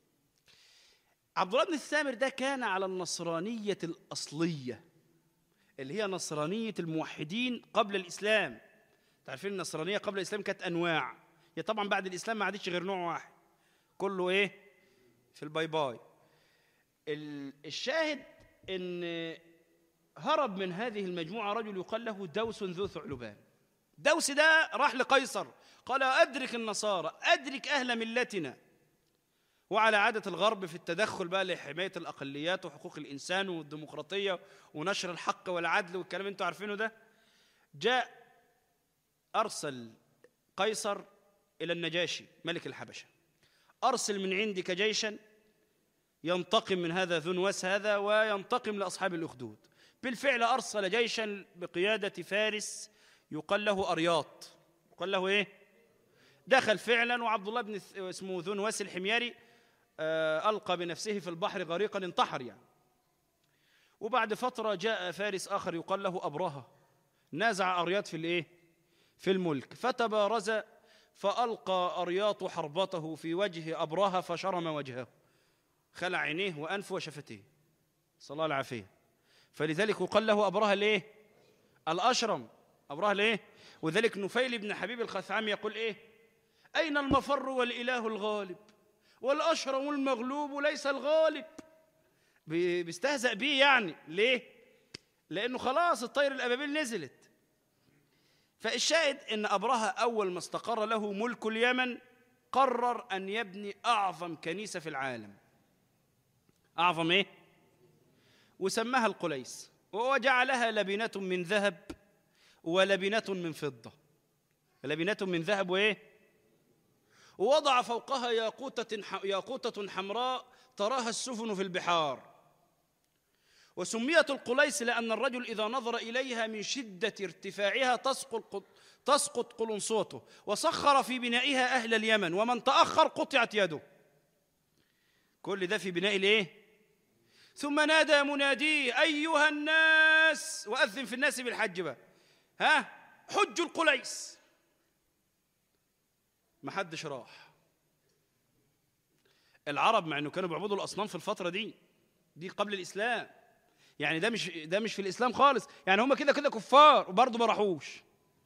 عبد الله بن الثامر ده كان على النصرانيه الاصليه اللي هي نصرانيه الموحدين قبل الاسلام تعرفين النصرانيه قبل الاسلام كانت انواع هي طبعا بعد الاسلام ما عادتش غير نوع واحد كله ايه في الباي باي ال- الشاهد ان هرب من هذه المجموعه رجل يقال له دوس ذو ثعلبان دوس ده راح لقيصر قال ادرك النصارى ادرك اهل ملتنا وعلى عاده الغرب في التدخل بقى لحمايه الاقليات وحقوق الانسان والديمقراطيه ونشر الحق والعدل والكلام اللي انتوا عارفينه ده جاء ارسل قيصر الى النجاشي ملك الحبشه ارسل من عندك جيشا ينتقم من هذا ذو نواس هذا وينتقم لاصحاب الاخدود بالفعل ارسل جيشا بقياده فارس يقال له ارياط يقال له ايه دخل فعلا وعبد الله بن الث- اسمه ذو نواس الحميري آه، القى بنفسه في البحر غريقا انتحر يعني وبعد فتره جاء فارس اخر يقال له ابرهه نازع ارياط في الايه في الملك فتبارز فالقى ارياط حربته في وجه ابرهه فشرم وجهه خلع عينيه وانفه وشفتيه صلى الله العافيه فلذلك يقال له ابرهه الايه الاشرم ابرهه الايه وذلك نفيل بن حبيب الخثعمي يقول ايه اين المفر والاله الغالب والاشرم المغلوب ليس الغالب بي- بيستهزأ بيه يعني ليه لانه خلاص الطير الابابيل نزلت فالشاهد ان ابرهه اول ما استقر له ملك اليمن قرر ان يبني اعظم كنيسه في العالم اعظم ايه وسماها القليس وجعلها لبنه من ذهب ولبنه من فضه لبنه من ذهب وايه ووضع فوقها ياقوتة ح- ياقوتة حمراء تراها السفن في البحار وسميت القليس لأن الرجل إذا نظر إليها من شدة ارتفاعها تسقط تسقط قلنصوته وسخر في بنائها أهل اليمن ومن تأخر قطعت يده كل ده في بناء الإيه؟ ثم نادى مناديه أيها الناس وأذن في الناس بالحج بقى ها حجوا القليس ما حدش راح العرب مع انه كانوا بيعبدوا الاصنام في الفتره دي دي قبل الاسلام يعني ده مش ده مش في الاسلام خالص يعني هم كده كده كفار وبرضه ما راحوش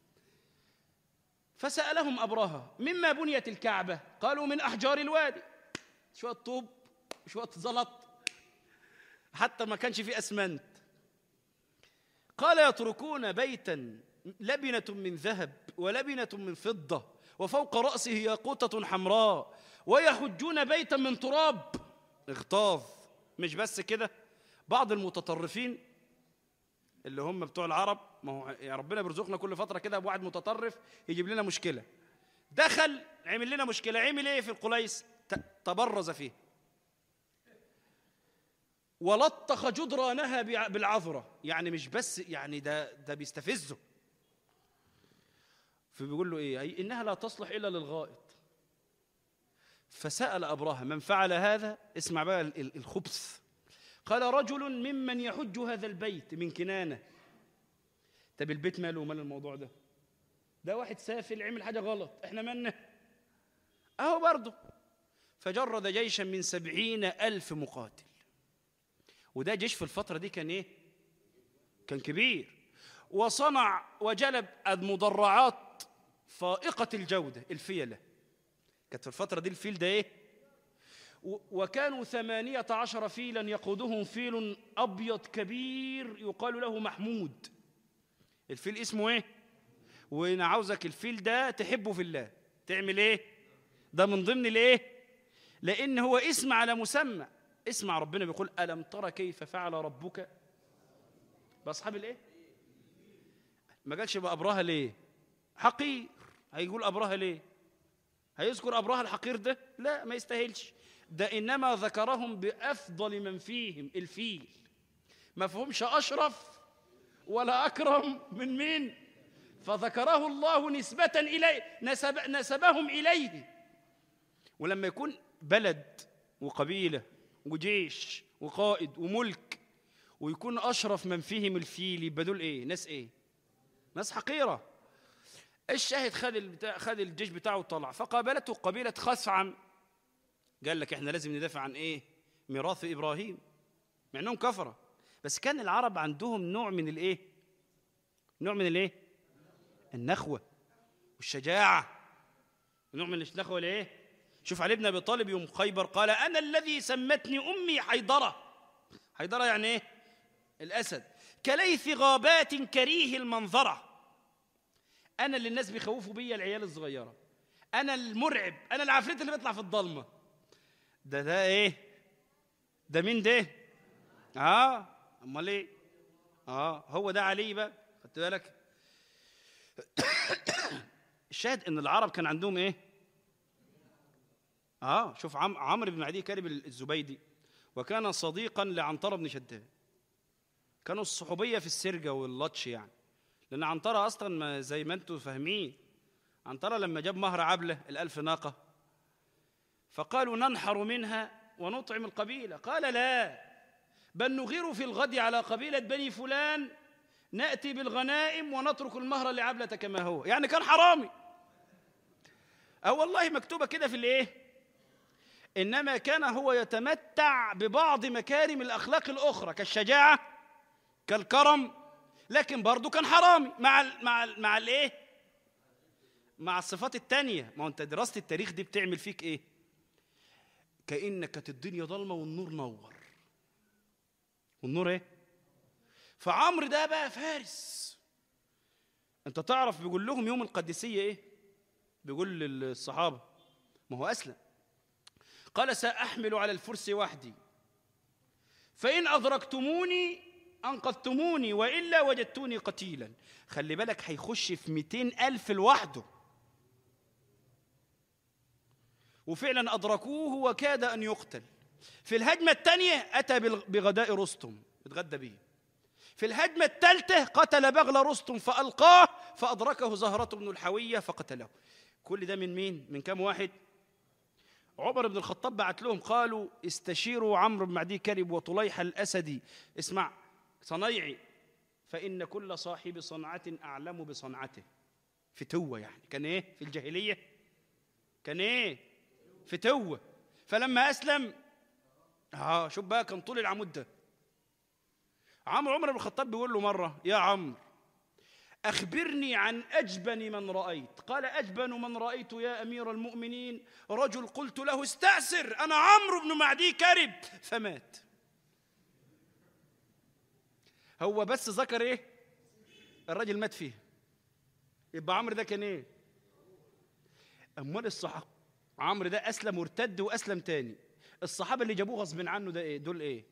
فسالهم ابرهه مما بنيت الكعبه قالوا من احجار الوادي شويه طوب شويه زلط حتى ما كانش فيه اسمنت قال يتركون بيتا لبنه من ذهب ولبنه من فضه وفوق راسه ياقوته حمراء ويحجون بيتا من تراب اغتاظ مش بس كده بعض المتطرفين اللي هم بتوع العرب ما هو يا ربنا بيرزقنا كل فتره كده بواحد متطرف يجيب لنا مشكله دخل عمل لنا مشكله عمل ايه في القليس ت- تبرز فيه ولطخ جدرانها بع- بالعذره يعني مش بس يعني ده ده بيستفزه فبيقول له ايه أي انها لا تصلح الا للغائط فسال ابراهيم من فعل هذا اسمع بقى ال- ال- الخبث قال رجل ممن يحج هذا البيت من كنانه طب البيت ماله ومال الموضوع ده ده واحد سافل عمل حاجه غلط احنا مالنا اهو برضه فجرد جيشا من سبعين ألف مقاتل وده جيش في الفترة دي كان إيه؟ كان كبير وصنع وجلب المدرعات فائقة الجودة الفيلة كانت في الفترة دي الفيل ده إيه؟ و- وكانوا ثمانية عشر فيلا يقودهم فيل أبيض كبير يقال له محمود الفيل اسمه إيه؟ وأنا عاوزك الفيل ده تحبه في الله تعمل إيه؟ ده من ضمن الإيه؟ لأن هو اسم على مسمى اسمع ربنا بيقول ألم ترى كيف فعل ربك بأصحاب الإيه؟ ما قالش بقى ابرهه ليه حقير هيقول ابرهه ليه هيذكر ابرهه الحقير ده لا ما يستاهلش ده انما ذكرهم بافضل من فيهم الفيل ما فهمش اشرف ولا اكرم من مين فذكره الله نسبة إليه نسب نسبهم إليه ولما يكون بلد وقبيلة وجيش وقائد وملك ويكون أشرف من فيهم الفيل يبقى دول إيه؟ ناس إيه؟ ناس حقيرة الشاهد خد البتاع خد الجيش بتاعه وطلع فقابلته قبيلة خثعم قال لك احنا لازم ندافع عن ايه؟ ميراث ابراهيم مع انهم كفره بس كان العرب عندهم نوع من الايه؟ نوع من الايه؟ النخوه والشجاعه نوع من النخوه الايه؟ شوف علي بن ابي طالب يوم خيبر قال انا الذي سمتني امي حيدره حيدره يعني ايه؟ الاسد كليث غابات كريه المنظره انا اللي الناس بيخوفوا بيا العيال الصغيره انا المرعب انا العفريت اللي بيطلع في الضلمه ده ده ايه ده مين ده اه امال ايه اه هو ده علي بقى خدت بالك الشاهد ان العرب كان عندهم ايه اه شوف عم عمرو بن عدي كارب الزبيدي وكان صديقا لعنتره بن شداد كانوا الصحوبيه في السرقه واللطش يعني لان عنتره اصلا ما زي ما انتم فاهمين عنتره لما جاب مهر عبله الالف ناقه فقالوا ننحر منها ونطعم القبيله قال لا بل نغير في الغد على قبيله بني فلان ناتي بالغنائم ونترك المهر لعبله كما هو يعني كان حرامي أو والله مكتوبه كده في الايه انما كان هو يتمتع ببعض مكارم الاخلاق الاخرى كالشجاعه كالكرم لكن برضه كان حرامي مع ال مع ال مع الايه مع الصفات التانية ما هو انت دراسة التاريخ دي بتعمل فيك ايه كأنك كانت الدنيا ضلمة والنور نور والنور ايه فعمرو ده بقى فارس انت تعرف بيقول لهم يوم القدسية ايه بيقول للصحابة ما هو أسلم قال سأحمل على الفرس وحدي فإن أدركتموني أنقذتموني وإلا وجدتوني قتيلا خلي بالك هيخش في 200 ألف لوحده وفعلا أدركوه وكاد أن يقتل في الهجمة الثانية أتى بالغ- بغداء رستم اتغدى به في الهجمة الثالثة قتل بغل رستم فألقاه فأدركه زهرة بن الحوية فقتله كل ده من مين؟ من كم واحد؟ عمر بن الخطاب بعت لهم قالوا استشيروا عمرو بن معدي كرب وطليح الأسدي اسمع صنيعي فإن كل صاحب صنعة أعلم بصنعته فتوة يعني كان إيه في الجاهلية كان إيه فتوة فلما أسلم آه شوف بقى كان طول العمود ده عمرو عمر بن الخطاب بيقول له مرة يا عمرو أخبرني عن أجبن من رأيت قال أجبن من رأيت يا أمير المؤمنين رجل قلت له استأسر أنا عمرو بن معدي كرب فمات هو بس ذكر إيه الراجل مات فيه يبقى عمرو ده كان إيه أمال الصحابة عمرو ده أسلم وارتد وأسلم تاني الصحابة اللي جابوه غصب عنه ده إيه دول إيه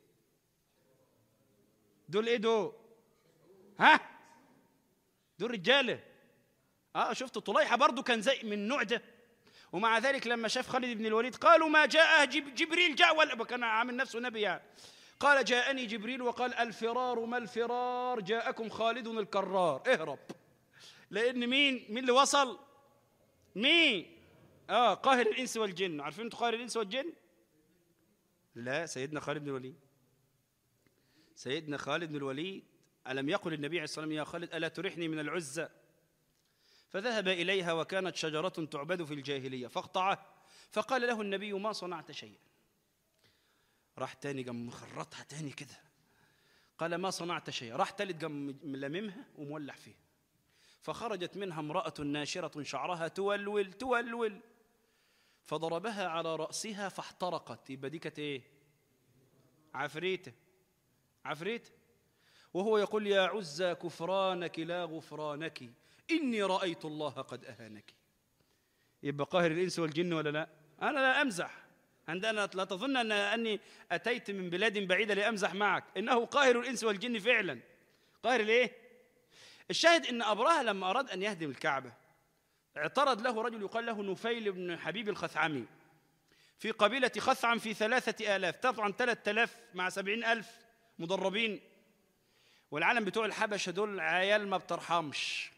دول إيه دول ها دول رجاله اه شفت طليحه برضو كان زي من النوع ده ومع ذلك لما شاف خالد بن الوليد قالوا ما جاء جب جبريل جاء ولا كان عامل نفسه نبي يعني قال جاءني جبريل وقال الفرار ما الفرار جاءكم خالد الكرار اهرب لان مين مين اللي وصل مين اه قاهر الانس والجن عارفين انتوا قاهر الانس والجن لا سيدنا خالد بن الوليد سيدنا خالد بن الوليد ألم يقل النبي عليه الصلاة والسلام يا خالد ألا ترحني من العزة فذهب إليها وكانت شجرة تعبد في الجاهلية فاقطعه فقال له النبي ما صنعت شيئا راح تاني قام مخرطها تاني كده قال ما صنعت شيئا راح تالت قام ملممها ومولع فيها فخرجت منها امرأة ناشرة شعرها تولول تولول فضربها على رأسها فاحترقت يبقى دي كانت ايه عفريته عفريته وهو يقول يا عزى كفرانك لا غفرانك إني رأيت الله قد أهانك يبقى قاهر الإنس والجن ولا لا أنا لا أمزح عندنا لا تظن أن أني أتيت من بلاد بعيدة لأمزح معك إنه قاهر الإنس والجن فعلا قاهر الإيه الشاهد ان ابرهه لما اراد ان يهدم الكعبه اعترض له رجل يقال له نفيل بن حبيب الخثعمي في قبيلة خثعم في ثلاثة آلاف طبعا ثلاثة آلاف مع سبعين ألف مدربين والعالم بتوع الحبشة دول عيال ما بترحمش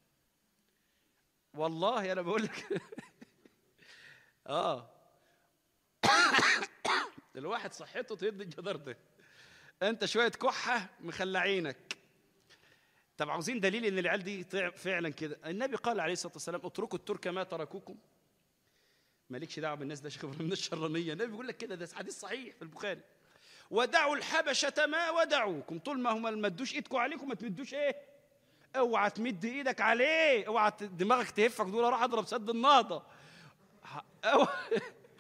والله أنا بقول لك آه الواحد صحته تهد الجدار ده أنت شوية كحة مخلعينك طب عاوزين دليل ان العيال دي طع- فعلا كده النبي قال عليه الصلاه والسلام اتركوا الترك ما تركوكم مالكش دعوه بالناس ده شيخ من الشرانيه النبي بيقول لك كده ده حديث صحيح في البخاري ودعوا الحبشه ما ودعوكم طول ما هم ما ادوش ايدكم عليكم ما تمدوش ايه اوعى تمد ايدك عليه اوعى ت- دماغك تهفك تقول اروح اضرب سد النهضه ح- أو-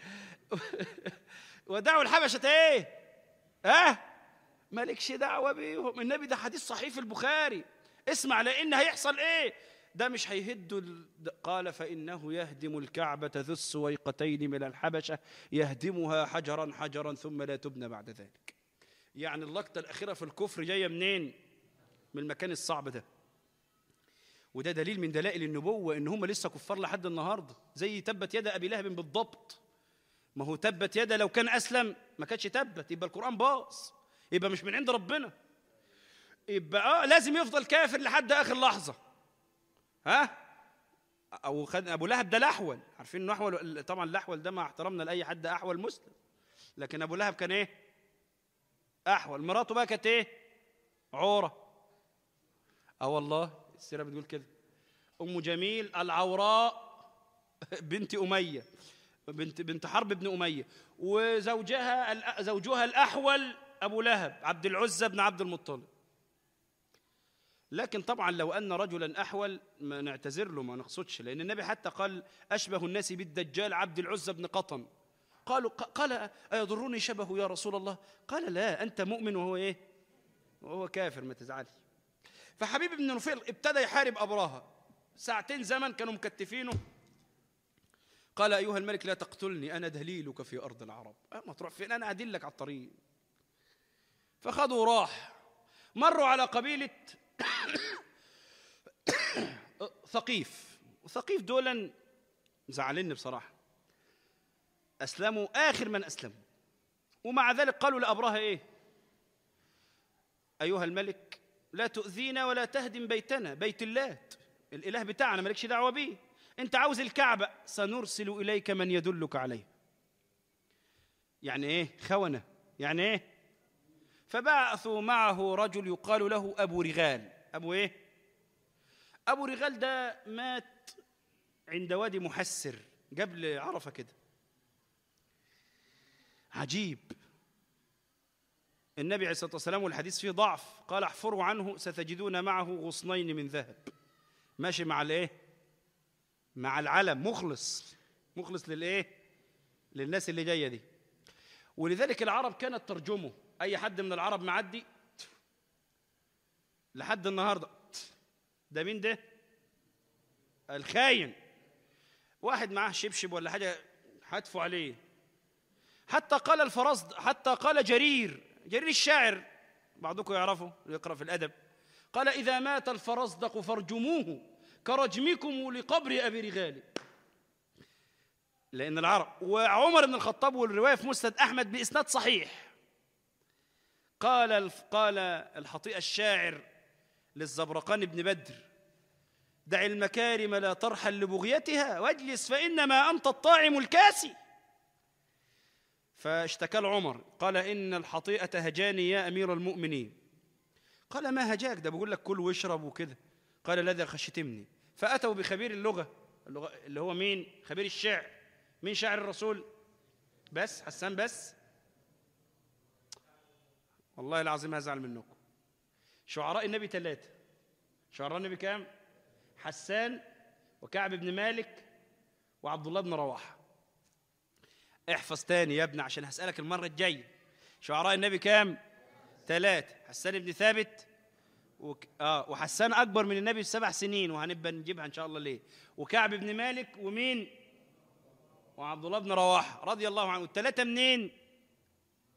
ودعوا الحبشه ايه ها مالكش دعوه بيهم النبي ده حديث صحيح في البخاري اسمع لان هيحصل ايه ده مش هيهدوا ال- ده- قال فانه يهدم الكعبه ذو السويقتين من الحبشه يهدمها حجرا حجرا ثم لا تبنى بعد ذلك يعني اللقطه الاخيره في الكفر جايه منين من المكان الصعب ده وده دليل من دلائل النبوه ان هم لسه كفار لحد النهارده زي تبت يد ابي لهب بالضبط ما هو تبت يد لو كان اسلم ما كانتش تبت يبقى القران باظ يبقى مش من عند ربنا يبقى اه لازم يفضل كافر لحد اخر لحظه ها او خد ابو لهب ده الاحول عارفين انه احول طبعا الاحول ده مع احترامنا لاي حد احول مسلم لكن ابو لهب كان ايه احول مراته بقى كانت ايه عوره اه والله السيره بتقول كده ام جميل العوراء بنت اميه بنت بنت حرب بن اميه وزوجها الأ- زوجها الاحول ابو لهب عبد العزى بن عبد المطلب لكن طبعا لو ان رجلا احول ما نعتذر له ما نقصدش لان النبي حتى قال اشبه الناس بالدجال عبد العزى بن قطن قالوا ق- قال ايضرني شبهه يا رسول الله قال لا انت مؤمن وهو ايه وهو كافر ما تزعلش فحبيب بن نفيل ابتدى يحارب ابراهه ساعتين زمن كانوا مكتفينه قال ايها الملك لا تقتلني انا دليلك في ارض العرب أه ما تروح فين انا ادلك على الطريق فخذوا راح مروا على قبيله ثقيف وثقيف دولا زعلني بصراحه اسلموا اخر من اسلموا ومع ذلك قالوا لابراهه ايه ايها الملك لا تؤذينا ولا تهدم بيتنا بيت اللات الاله بتاعنا مالكش دعوه بيه انت عاوز الكعبه سنرسل اليك من يدلك عليه يعني ايه خونه يعني ايه فبعثوا معه رجل يقال له ابو رغال ابو ايه ابو رغال ده مات عند وادي محسر قبل عرفه كده عجيب النبي عليه الصلاه والسلام والحديث فيه ضعف قال احفروا عنه ستجدون معه غصنين من ذهب ماشي مع الايه مع العلم مخلص مخلص للايه للناس اللي جايه دي ولذلك العرب كانت ترجمه اي حد من العرب معدي لحد النهارده ده مين ده الخاين واحد معاه شبشب ولا حاجه حتفوا عليه حتى قال الفرزد حتى قال جرير جرير الشاعر بعضكم يعرفه يقرا في الادب قال اذا مات الفرزدق فارجموه كرجمكم لقبر ابي رغال لان العرب وعمر بن الخطاب والروايه في مسند احمد باسناد صحيح قال الف قال الحطيئه الشاعر للزبرقان بن بدر دع المكارم لا ترحل لبغيتها واجلس فانما انت الطاعم الكاسي فاشتكى له عمر قال ان الحطيئه هجاني يا امير المؤمنين قال ما هجاك ده بقول لك كل واشرب وكده قال الذي خشتمني فاتوا بخبير اللغه اللغه اللي هو مين خبير الشعر مين شاعر الرسول بس حسان بس والله العظيم هزعل منكم شعراء النبي ثلاثه شعراء النبي كام حسان وكعب بن مالك وعبد الله بن رواحه احفظ تاني يا ابني عشان هسألك المرة الجاية شعراء النبي كام؟ ثلاثة حسان بن ثابت وك... آه وحسان أكبر من النبي بسبع سنين وهنبقى نجيبها إن شاء الله ليه وكعب بن مالك ومين؟ وعبد الله بن رواحة رضي الله عنه الثلاثة منين؟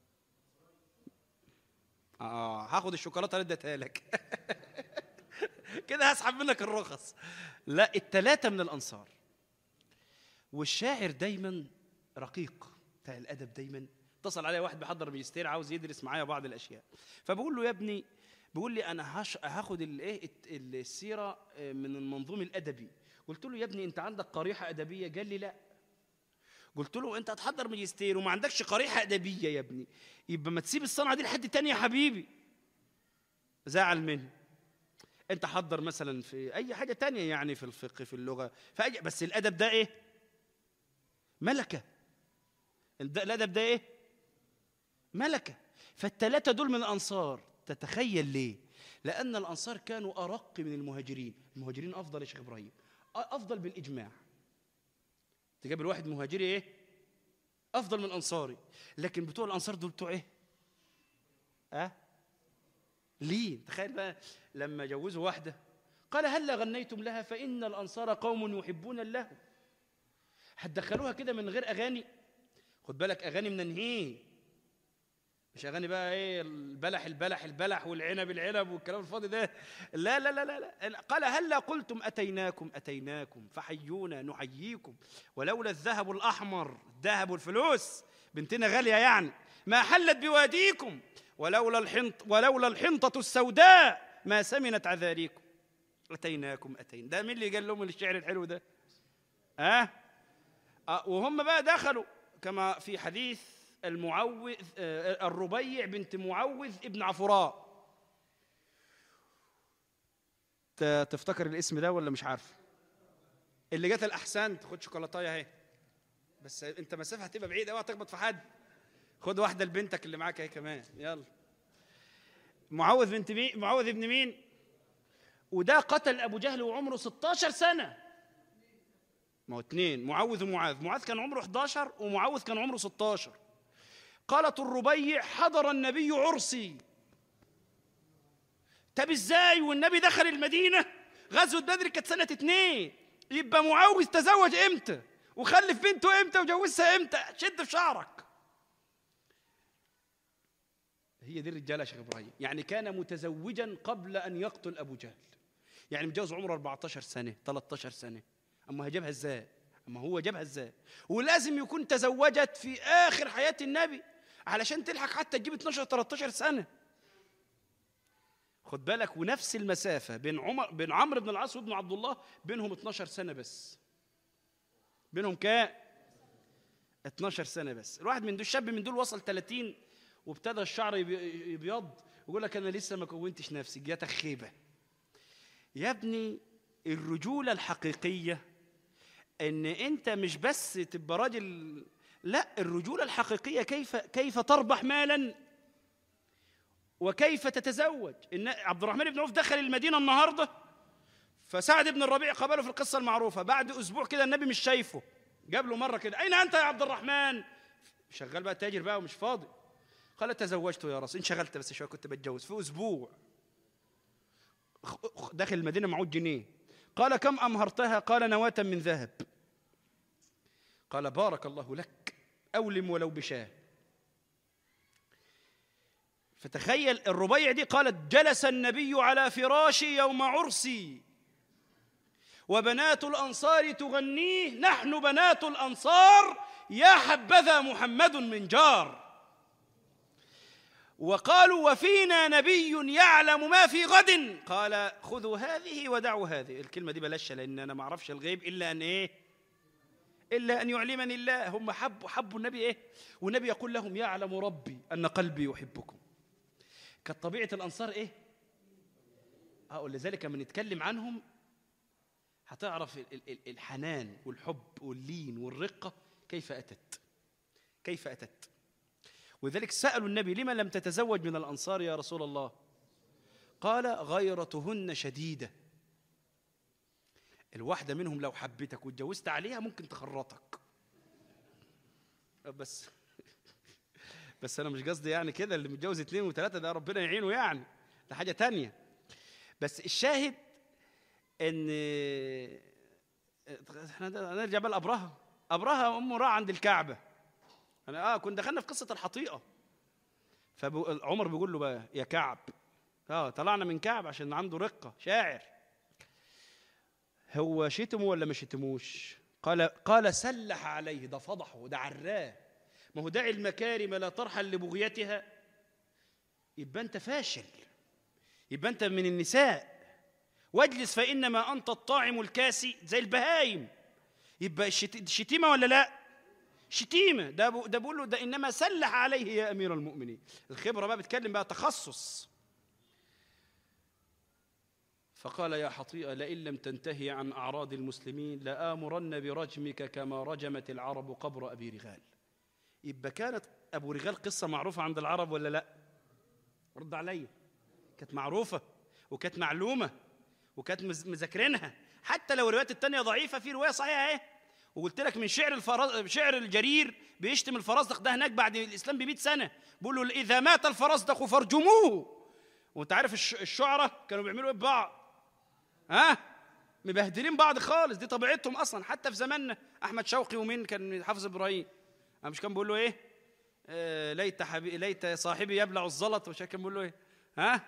آه هاخد الشوكولاتة اللي اديتها لك كده هسحب منك الرخص لا التلاتة من الأنصار والشاعر دايما رقيق بتاع الأدب دايما اتصل عليا واحد بيحضر ماجستير عاوز يدرس معايا بعض الأشياء فبقول له يا ابني بيقول لي أنا هش... هاخد الايه الت- السيرة آه، من المنظوم الأدبي قلت له يا ابني أنت عندك قريحة أدبية قال لي لا قلت له انت هتحضر ماجستير وما عندكش قريحه ادبيه يا ابني يبقى ما تسيب الصنعه دي لحد تاني يا حبيبي زعل مني انت حضر مثلا في اي حاجه تانية يعني في الفقه في اللغه في أي بس الادب ده ايه ملكه الد- الادب ده ايه ملكه فالثلاثه دول من الانصار تتخيل ليه لان الانصار كانوا ارق من المهاجرين المهاجرين افضل يا شيخ ابراهيم أ- افضل بالاجماع تجيب الواحد مهاجري ايه افضل من الانصاري لكن بتوع الانصار دول بتوع ايه اه ليه تخيل بقى لما جوزوا واحده قال هلا غنيتم لها فان الانصار قوم يحبون الله هتدخلوها كده من غير اغاني خد بالك اغاني مننهيه مش اغاني بقى ايه البلح البلح البلح والعنب العنب والكلام الفاضي ده لا لا لا لا, لا. قال هلا قلتم اتيناكم اتيناكم فحيونا نحييكم ولولا الذهب الاحمر الذهب والفلوس بنتنا غاليه يعني ما حلت بواديكم ولولا الحنط ولولا الحنطه السوداء ما سمنت عذاريكم اتيناكم اتينا ده مين اللي قال لهم الشعر الحلو ده ها أه؟ وهم بقى دخلوا كما في حديث المعوذ آه، الربيع بنت معوذ ابن عفراء ت- تفتكر الاسم ده ولا مش عارف اللي جت الاحسان تاخد شوكولاتايه اهي بس انت مسافه هتبقى بعيده اوعى تخبط في حد خد واحده لبنتك اللي معاك اهي كمان يلا معوذ بنت مين معوذ ابن مين وده قتل ابو جهل وعمره 16 سنه ما هو اتنين معوذ ومعاذ معاذ كان عمره 11 ومعوذ كان عمره 16 قالت الربيع حضر النبي عرسي طب ازاي والنبي دخل المدينة غزوة بدر كانت سنة اتنين يبقى معوذ تزوج امتى وخلف بنته امتى وجوزها امتى شد في شعرك هي دي الرجاله يا شيخ ابراهيم يعني كان متزوجا قبل ان يقتل ابو جهل يعني متجوز عمره 14 سنه 13 سنه اما هجابها ازاي اما هو جابها ازاي ولازم يكون تزوجت في اخر حياه النبي علشان تلحق حتى تجيب 12 13 سنه خد بالك ونفس المسافه بين عمر بين عمرو بن العاص وابن عبد الله بينهم 12 سنه بس بينهم كام 12 سنه بس الواحد من دول شاب من دول وصل 30 وابتدى الشعر يبي- يبيض ويقول لك انا لسه ما كونتش نفسي جاتك خيبه يا ابني الرجوله الحقيقيه ان انت مش بس تبقى راجل لا الرجوله الحقيقيه كيف كيف تربح مالا وكيف تتزوج ان عبد الرحمن بن عوف دخل المدينه النهارده فسعد بن الربيع قابله في القصه المعروفه بعد اسبوع كده النبي مش شايفه جاب له مره كده اين انت يا عبد الرحمن شغال بقى تاجر بقى ومش فاضي قال تزوجت يا رسول انشغلت بس شويه كنت بتجوز في اسبوع خ- داخل المدينه معه جنيه قال كم امهرتها قال نواه من ذهب قال بارك الله لك اولم ولو بشاه فتخيل الربيع دي قالت جلس النبي على فراشي يوم عرسي وبنات الانصار تغنيه نحن بنات الانصار يا حبذا محمد من جار وقالوا وفينا نبي يعلم ما في غد قال خذوا هذه ودعوا هذه الكلمه دي بلاش لان انا ما اعرفش الغيب الا ان ايه الا ان يعلمني الله هم حبوا حبوا النبي ايه والنبي يقول لهم يعلم ربي ان قلبي يحبكم كانت طبيعه الانصار ايه اه ولذلك لما نتكلم عنهم هتعرف ال- ال- ال- الحنان والحب واللين والرقه كيف اتت كيف اتت ولذلك سالوا النبي لما لم تتزوج من الانصار يا رسول الله قال غيرتهن شديده الواحده منهم لو حبتك واتجوزت عليها ممكن تخرطك بس بس انا مش قصدي يعني كده اللي متجوز اثنين وثلاثه ده ربنا يعينه يعني ده حاجه تانية بس الشاهد ان احنا ده- نرجع بقى لابرهه ابرهه امه راح عند الكعبه انا اه كنا دخلنا في قصه الحطيئه فعمر بيقول له بقى يا كعب اه طلعنا من كعب عشان عنده رقه شاعر هو شتمه ولا ما شتموش قال قال سلح عليه ده فضحه ده عراه ما هو داعي المكارم لا ترحل لبغيتها يبقى انت فاشل يبقى انت من النساء واجلس فانما انت الطاعم الكاسي زي البهايم يبقى الشت- شتيمه ولا لا شتيمه ده بو- ده بيقول له ده انما سلح عليه يا امير المؤمنين الخبره بقى بتكلم بقى تخصص فقال يا حطيئة لئن لم تنتهي عن أعراض المسلمين لآمرن برجمك كما رجمت العرب قبر أبي رغال يبقى كانت أبو رغال قصة معروفة عند العرب ولا لا رد عليا كانت معروفة وكانت معلومة وكانت مز- مذاكرينها حتى لو الروايات التانية ضعيفة في رواية صحيحة اهي وقلت لك من شعر الفرز... شعر الجرير بيشتم الفرزدق ده هناك بعد الإسلام ب 100 سنة بيقول له إذا مات الفرزدق فارجموه وانت عارف الش... الشعراء كانوا بيعملوا ايه ببعض ها مبهدلين بعض خالص دي طبيعتهم اصلا حتى في زماننا احمد شوقي ومين كان حافظ ابراهيم أنا مش كان بيقول له ايه آه ليت حبي... ليت صاحبي يبلع الزلط وش كان بيقول له ايه ها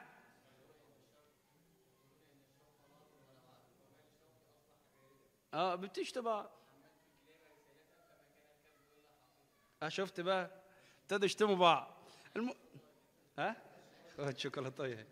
اه بتشتي بعض اه شفت بقى ابتدوا يشتموا بعض الم... ها خد شوكولاتايه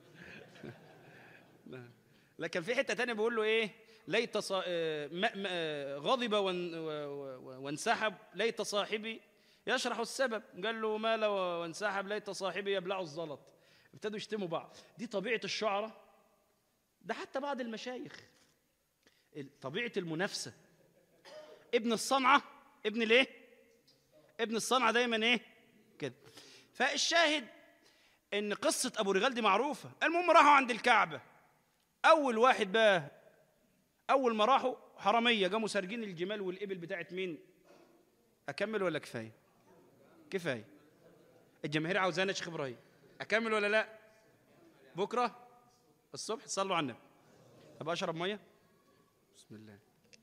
لكن في حته تانية بيقول له ايه ليت صا... آه، ما... ما... آه، غضب وان... و... و... وانسحب ليت صاحبي يشرح السبب قال له مال و- وانسحب ليت صاحبي يبلع الزلط ابتدوا يشتموا بعض دي طبيعه الشعراء ده حتى بعض المشايخ ال- طبيعه المنافسه ابن الصنعه ابن الايه ابن الصنعه دايما ايه كده فالشاهد ان قصه ابو رغال دي معروفه المهم راحوا عند الكعبه اول واحد بقى اول ما راحوا حراميه قاموا سارقين الجمال والابل بتاعت مين اكمل ولا كفايه كفايه الجماهير عاوزانا شيخ ابراهيم اكمل ولا لا بكره الصبح صلوا على النبي ابقى اشرب ميه بسم الله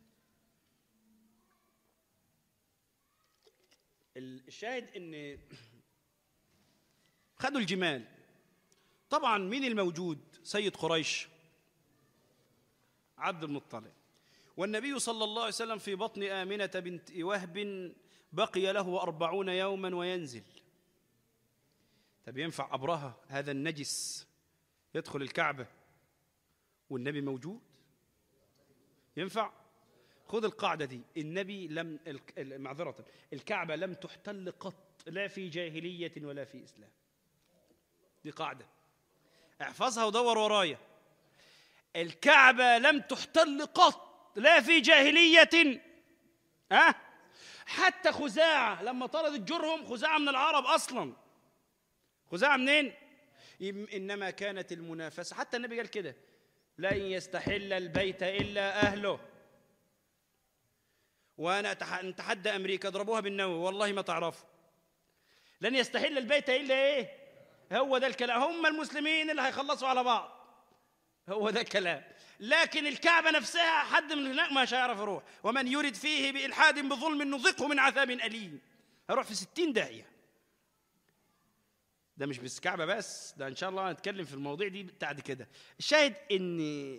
الشاهد ان خدوا الجمال طبعا مين الموجود سيد قريش عبد المطلب والنبي صلى الله عليه وسلم في بطن آمنة بنت وهب بقي له أربعون يوما وينزل طب ينفع أبرهة هذا النجس يدخل الكعبة والنبي موجود ينفع خذ القاعدة دي النبي لم الك- ال- معذرة الكعبة لم تحتل قط لا في جاهلية ولا في إسلام دي قاعدة احفظها ودور ورايا الكعبة لم تحتل قط لا في جاهلية ها حتى خزاعة لما طردت جرهم خزاعة من العرب أصلا خزاعة منين؟ يم- إنما كانت المنافسة حتى النبي قال كده لن يستحل البيت إلا أهله وأنا أتح- نتحدى أمريكا اضربوها بالنووي والله ما تعرفوا لن يستحل البيت إلا إيه؟ هو ده الكلام هم المسلمين اللي هيخلصوا على بعض هو ده الكلام لكن الكعبة نفسها حد من هناك مش هيعرف يروح ومن يرد فيه بإلحاد بظلم نذقه من عذاب أليم هروح في ستين داهية ده مش بس كعبة بس ده إن شاء الله هنتكلم في المواضيع دي بعد كده الشاهد إن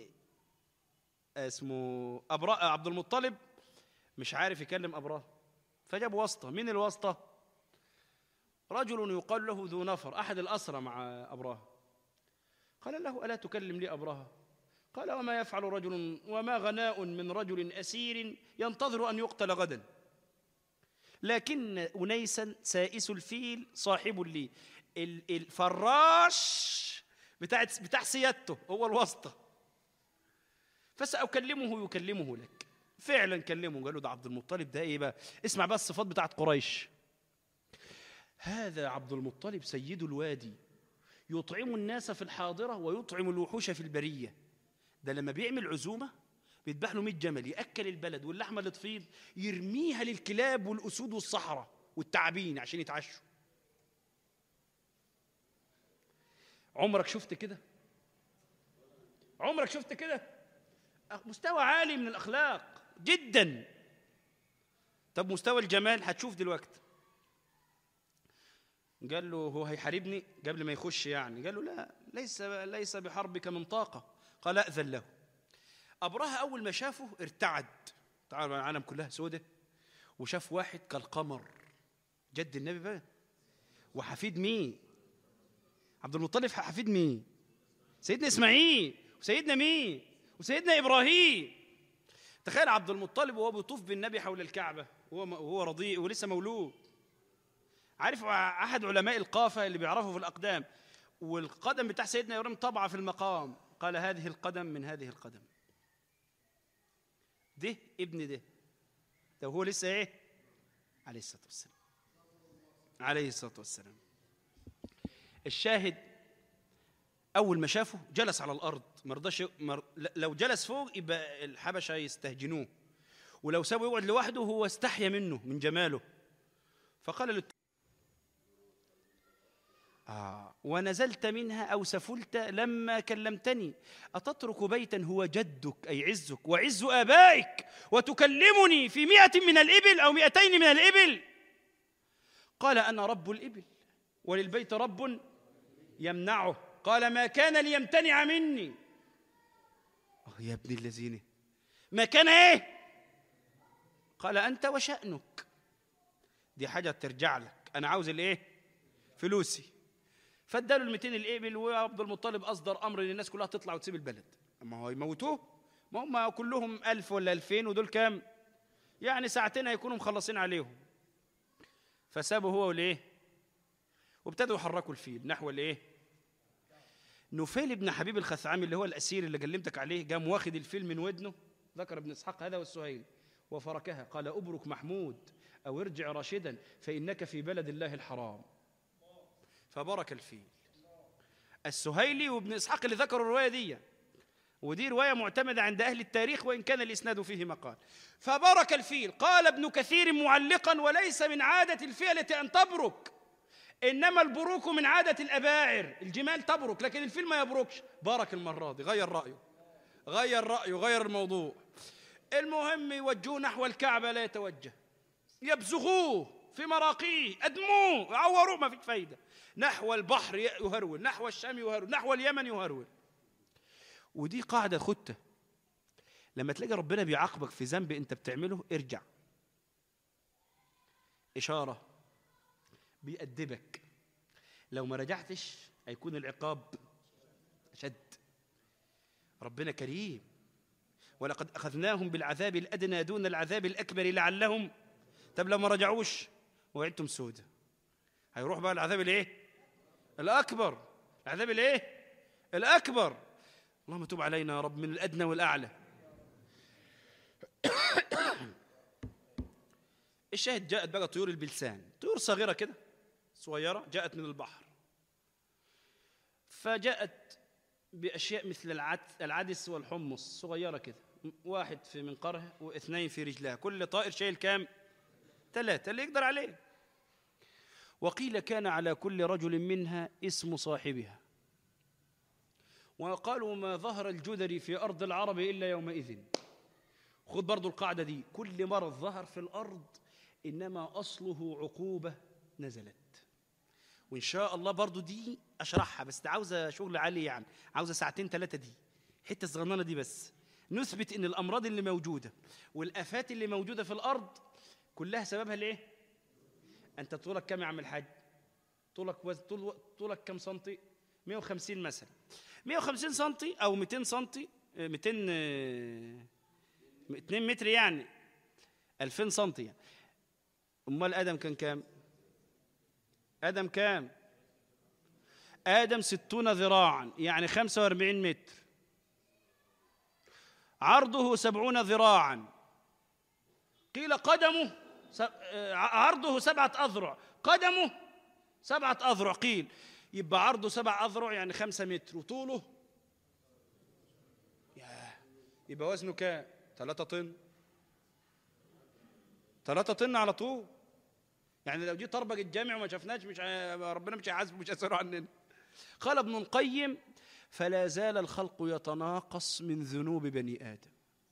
اسمه أبراء عبد المطلب مش عارف يكلم أبراه فجاب واسطة مين الواسطة رجل يقال له ذو نفر أحد الأسرى مع أبراه قال له ألا تكلم لي أبرهة قال وما يفعل رجل وما غناء من رجل أسير ينتظر أن يقتل غدا لكن أنيسا سائس الفيل صاحب لي ال- الفراش بتاع بتاع سيادته هو الواسطة فسأكلمه يكلمه لك فعلا كلمه قال له ده عبد المطلب ده ايه بقى اسمع بقى الصفات بتاعت قريش هذا عبد المطلب سيد الوادي يطعم الناس في الحاضرة ويطعم الوحوش في البرية ده لما بيعمل عزومة بيذبح له 100 جمل يأكل البلد واللحمة اللي تفيض يرميها للكلاب والأسود والصحراء والتعابين عشان يتعشوا عمرك شفت كده عمرك شفت كده مستوى عالي من الأخلاق جدا طب مستوى الجمال هتشوف دلوقتي قال له هو هيحاربني قبل ما يخش يعني قال له لا ليس ليس بحربك من طاقة قال أذن له أبرهة أول ما شافه ارتعد تعالوا العالم كلها سودة وشاف واحد كالقمر جد النبي بقى وحفيد مين عبد المطلب حفيد مين سيدنا إسماعيل وسيدنا مين وسيدنا إبراهيم تخيل عبد المطلب وهو بيطوف بالنبي حول الكعبة وهو وهو رضيع ولسه مولود عارف أحد علماء القافة اللي بيعرفوا في الأقدام والقدم بتاع سيدنا إبراهيم طبعة في المقام قال هذه القدم من هذه القدم ده ابن ده ده هو لسه ايه عليه الصلاة والسلام عليه الصلاة والسلام الشاهد أول ما شافه جلس على الأرض مرضاش مر... لو جلس فوق يبقى الحبشة يستهجنوه ولو سابه يقعد لوحده هو استحيا منه من جماله فقال للت... آه ونزلت منها أو سفلت لما كلمتني أتترك بيتا هو جدك أي عزك وعز آبائك وتكلمني في مئة من الإبل أو مئتين من الإبل قال أنا رب الإبل وللبيت رب يمنعه قال ما كان ليمتنع مني أوه يا ابن الذين ما كان إيه قال أنت وشأنك دي حاجة ترجع لك أنا عاوز الإيه فلوسي فاداله ال 200 الابل وعبد المطلب اصدر امر ان الناس كلها تطلع وتسيب البلد ما هو يموتوه ما هم كلهم ألف ولا ألفين ودول كام يعني ساعتين هيكونوا مخلصين عليهم فسابه هو والايه وابتدوا يحركوا الفيل نحو الايه نفيل بن حبيب الخثعمي اللي هو الاسير اللي كلمتك عليه قام واخد الفيل من ودنه ذكر ابن اسحاق هذا والسهيل وفركها قال ابرك محمود او ارجع راشدا فانك في بلد الله الحرام فبرك الفيل السهيلي وابن اسحاق اللي ذكروا الروايه دي ودي روايه معتمده عند اهل التاريخ وان كان الاسناد فيه مقال فبرك الفيل قال ابن كثير معلقا وليس من عاده الفيله ان تبرك انما البروك من عاده الاباعر الجمال تبرك لكن الفيل ما يبركش بارك المره دي غير رايه غير رايه غير الموضوع المهم يوجهوه نحو الكعبه لا يتوجه يبزغوه في مراقيه ادموه عوروه ما فيش فايده نحو البحر يهرول نحو الشام يهرول نحو اليمن يهرول ودي قاعدة خدتها لما تلاقي ربنا بيعاقبك في ذنب انت بتعمله ارجع إشارة بيأدبك لو ما رجعتش هيكون العقاب أشد ربنا كريم ولقد أخذناهم بالعذاب الأدنى دون العذاب الأكبر لعلهم طب لو ما رجعوش وعدتم سودة هيروح بقى العذاب الايه الأكبر العذاب الايه الأكبر اللهم تب علينا يا رب من الأدنى والأعلى الشاهد جاءت بقى طيور البلسان طيور صغيرة كده صغيرة جاءت من البحر فجاءت بأشياء مثل العدس, العدس والحمص صغيرة كده واحد في منقرها واثنين في رجلها كل طائر شايل كام ثلاثة اللي يقدر عليه وقيل كان على كل رجل منها اسم صاحبها وقالوا ما ظهر الجدري في أرض العرب إلا يومئذ خذ برضو القاعدة دي كل مرض ظهر في الأرض إنما أصله عقوبة نزلت وإن شاء الله برضو دي أشرحها بس دي عاوزة شغل عالي يعني عاوزة ساعتين ثلاثة دي حتة الصغننة دي بس نثبت إن الأمراض اللي موجودة والآفات اللي موجودة في الأرض كلها سببها الإيه؟ أنت طولك كم يا عم الحاج؟ طولك وز... طول... طولك كم سنتي؟ 150 مثلا 150 سنتي أو 200 سنتي 200 2 متر يعني 2000 سنتي يعني امال ادم كان كام ادم كام ادم ستون ذراعا يعني خمسة واربعين متر عرضه سبعون ذراعا قيل قدمه عرضه سبعة أذرع قدمه سبعة أذرع قيل يبقى عرضه سبع أذرع يعني خمسة متر وطوله ياه يبقى وزنه كام ثلاثة طن ثلاثة طن على طول يعني لو جيت طربق الجامع وما شفناش مش ربنا مش هيحاسبه مش هيسير عننا قال ابن القيم فلا زال الخلق يتناقص من ذنوب بني آدم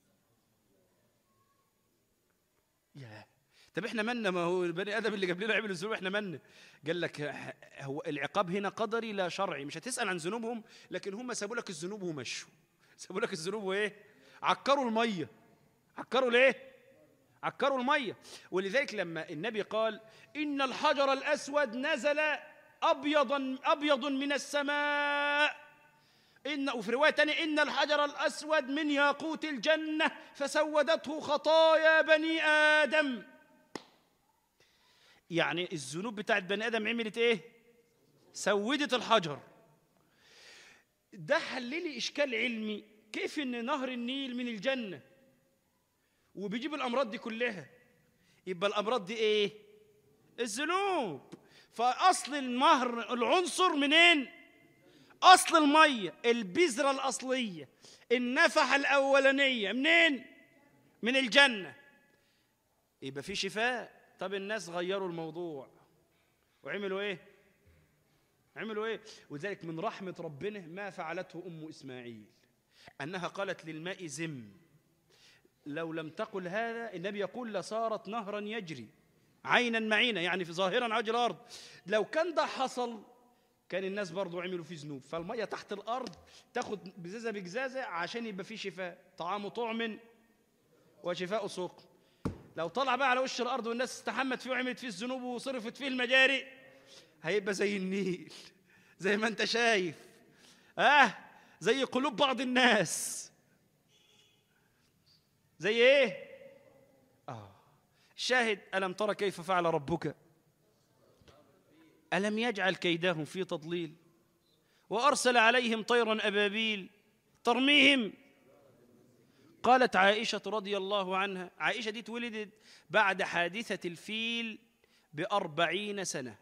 يا طب احنا منا ما هو بني ادم اللي جاب لنا عمل الذنوب احنا منا قال لك هو العقاب هنا قدري لا شرعي مش هتسال عن ذنوبهم لكن هم سابوا لك الذنوب ومشوا سابوا لك الذنوب وايه عكروا الميه عكروا ليه عكروا الميه ولذلك لما النبي قال ان الحجر الاسود نزل ابيضا ابيض من السماء إن وفي رواية تانية إن الحجر الأسود من ياقوت الجنة فسودته خطايا بني آدم يعني الذنوب بتاعت بني آدم عملت إيه؟ سودت الحجر ده حل لي إشكال علمي كيف إن نهر النيل من الجنة وبيجيب الأمراض دي كلها يبقى الأمراض دي إيه؟ الذنوب فأصل النهر العنصر منين؟ أصل المية البذرة الأصلية النفحة الأولانية منين؟ من الجنة يبقى في شفاء طب الناس غيروا الموضوع وعملوا إيه؟ عملوا إيه؟ وذلك من رحمة ربنا ما فعلته أم إسماعيل أنها قالت للماء زم لو لم تقل هذا النبي يقول لصارت نهرا يجري عينا معينا يعني في ظاهرا على وجه الأرض لو كان ده حصل كان الناس برضو عملوا فيه ذنوب فالميه تحت الارض تاخد بزازه بجزازه عشان يبقى فيه شفاء طعام طعم وشفاء سوق لو طلع بقى على وش الارض والناس استحمت فيه وعملت فيه الذنوب وصرفت فيه المجاري هيبقى زي النيل زي ما انت شايف اه زي قلوب بعض الناس زي ايه اه شاهد الم ترى كيف فعل ربك ألم يجعل كيدهم في تضليل وأرسل عليهم طيرا أبابيل ترميهم قالت عائشة رضي الله عنها عائشة دي اتولدت بعد حادثة الفيل بأربعين سنة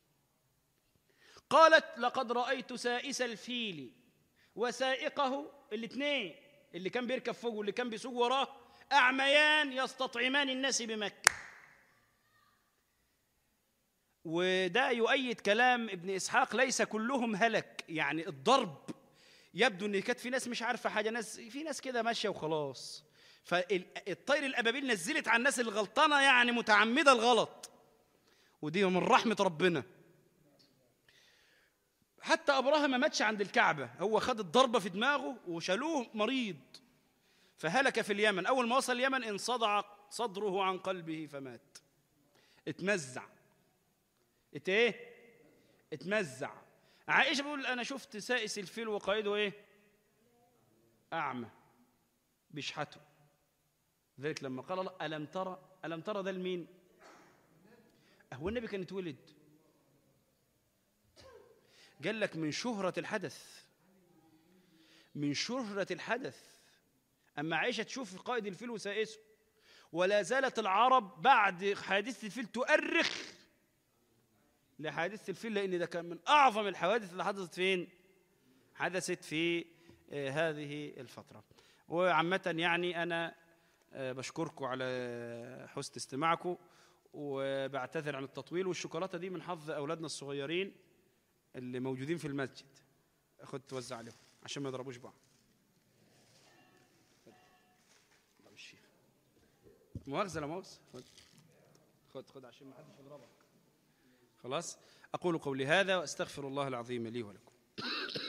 قالت لقد رأيت سائس الفيل وسائقه الاثنين اللي كان بيركب فوقه واللي كان بيسوق وراه أعميان يستطعمان الناس بمكة وده يؤيد كلام ابن اسحاق ليس كلهم هلك يعني الضرب يبدو ان كانت في ناس مش عارفه حاجه ناس في ناس كده ماشيه وخلاص فالطير الابابيل نزلت على الناس الغلطانه يعني متعمده الغلط ودي من رحمه ربنا حتى ابراهيم ما ماتش عند الكعبه هو خد الضربه في دماغه وشالوه مريض فهلك في اليمن اول ما وصل اليمن انصدع صدره عن قلبه فمات اتمزع ات ايه اتمزع عائشه بيقول انا شفت سائس الفيل وقائده ايه اعمى بيشحته ذلك لما قال الله الم ترى الم ترى ده لمين هو النبي كان اتولد قال لك من شهرة الحدث من شهرة الحدث أما عائشة تشوف قائد الفيل وسائسه ولا زالت العرب بعد حادثة الفيل تؤرخ لحادثة الفيل لأن ده كان من أعظم الحوادث اللي حدثت فين؟ حدثت في آه، هذه الفترة وعامة يعني أنا آه، بشكركم على حسن استماعكم وبعتذر عن التطويل والشوكولاتة دي من حظ أولادنا الصغيرين اللي موجودين في المسجد خد توزع عليهم عشان ما يضربوش بعض طب الشيخ مؤاخذة لا مؤاخذة خد خد خد عشان ما حدش يضربك خلاص أقول قولي هذا وأستغفر الله العظيم لي ولكم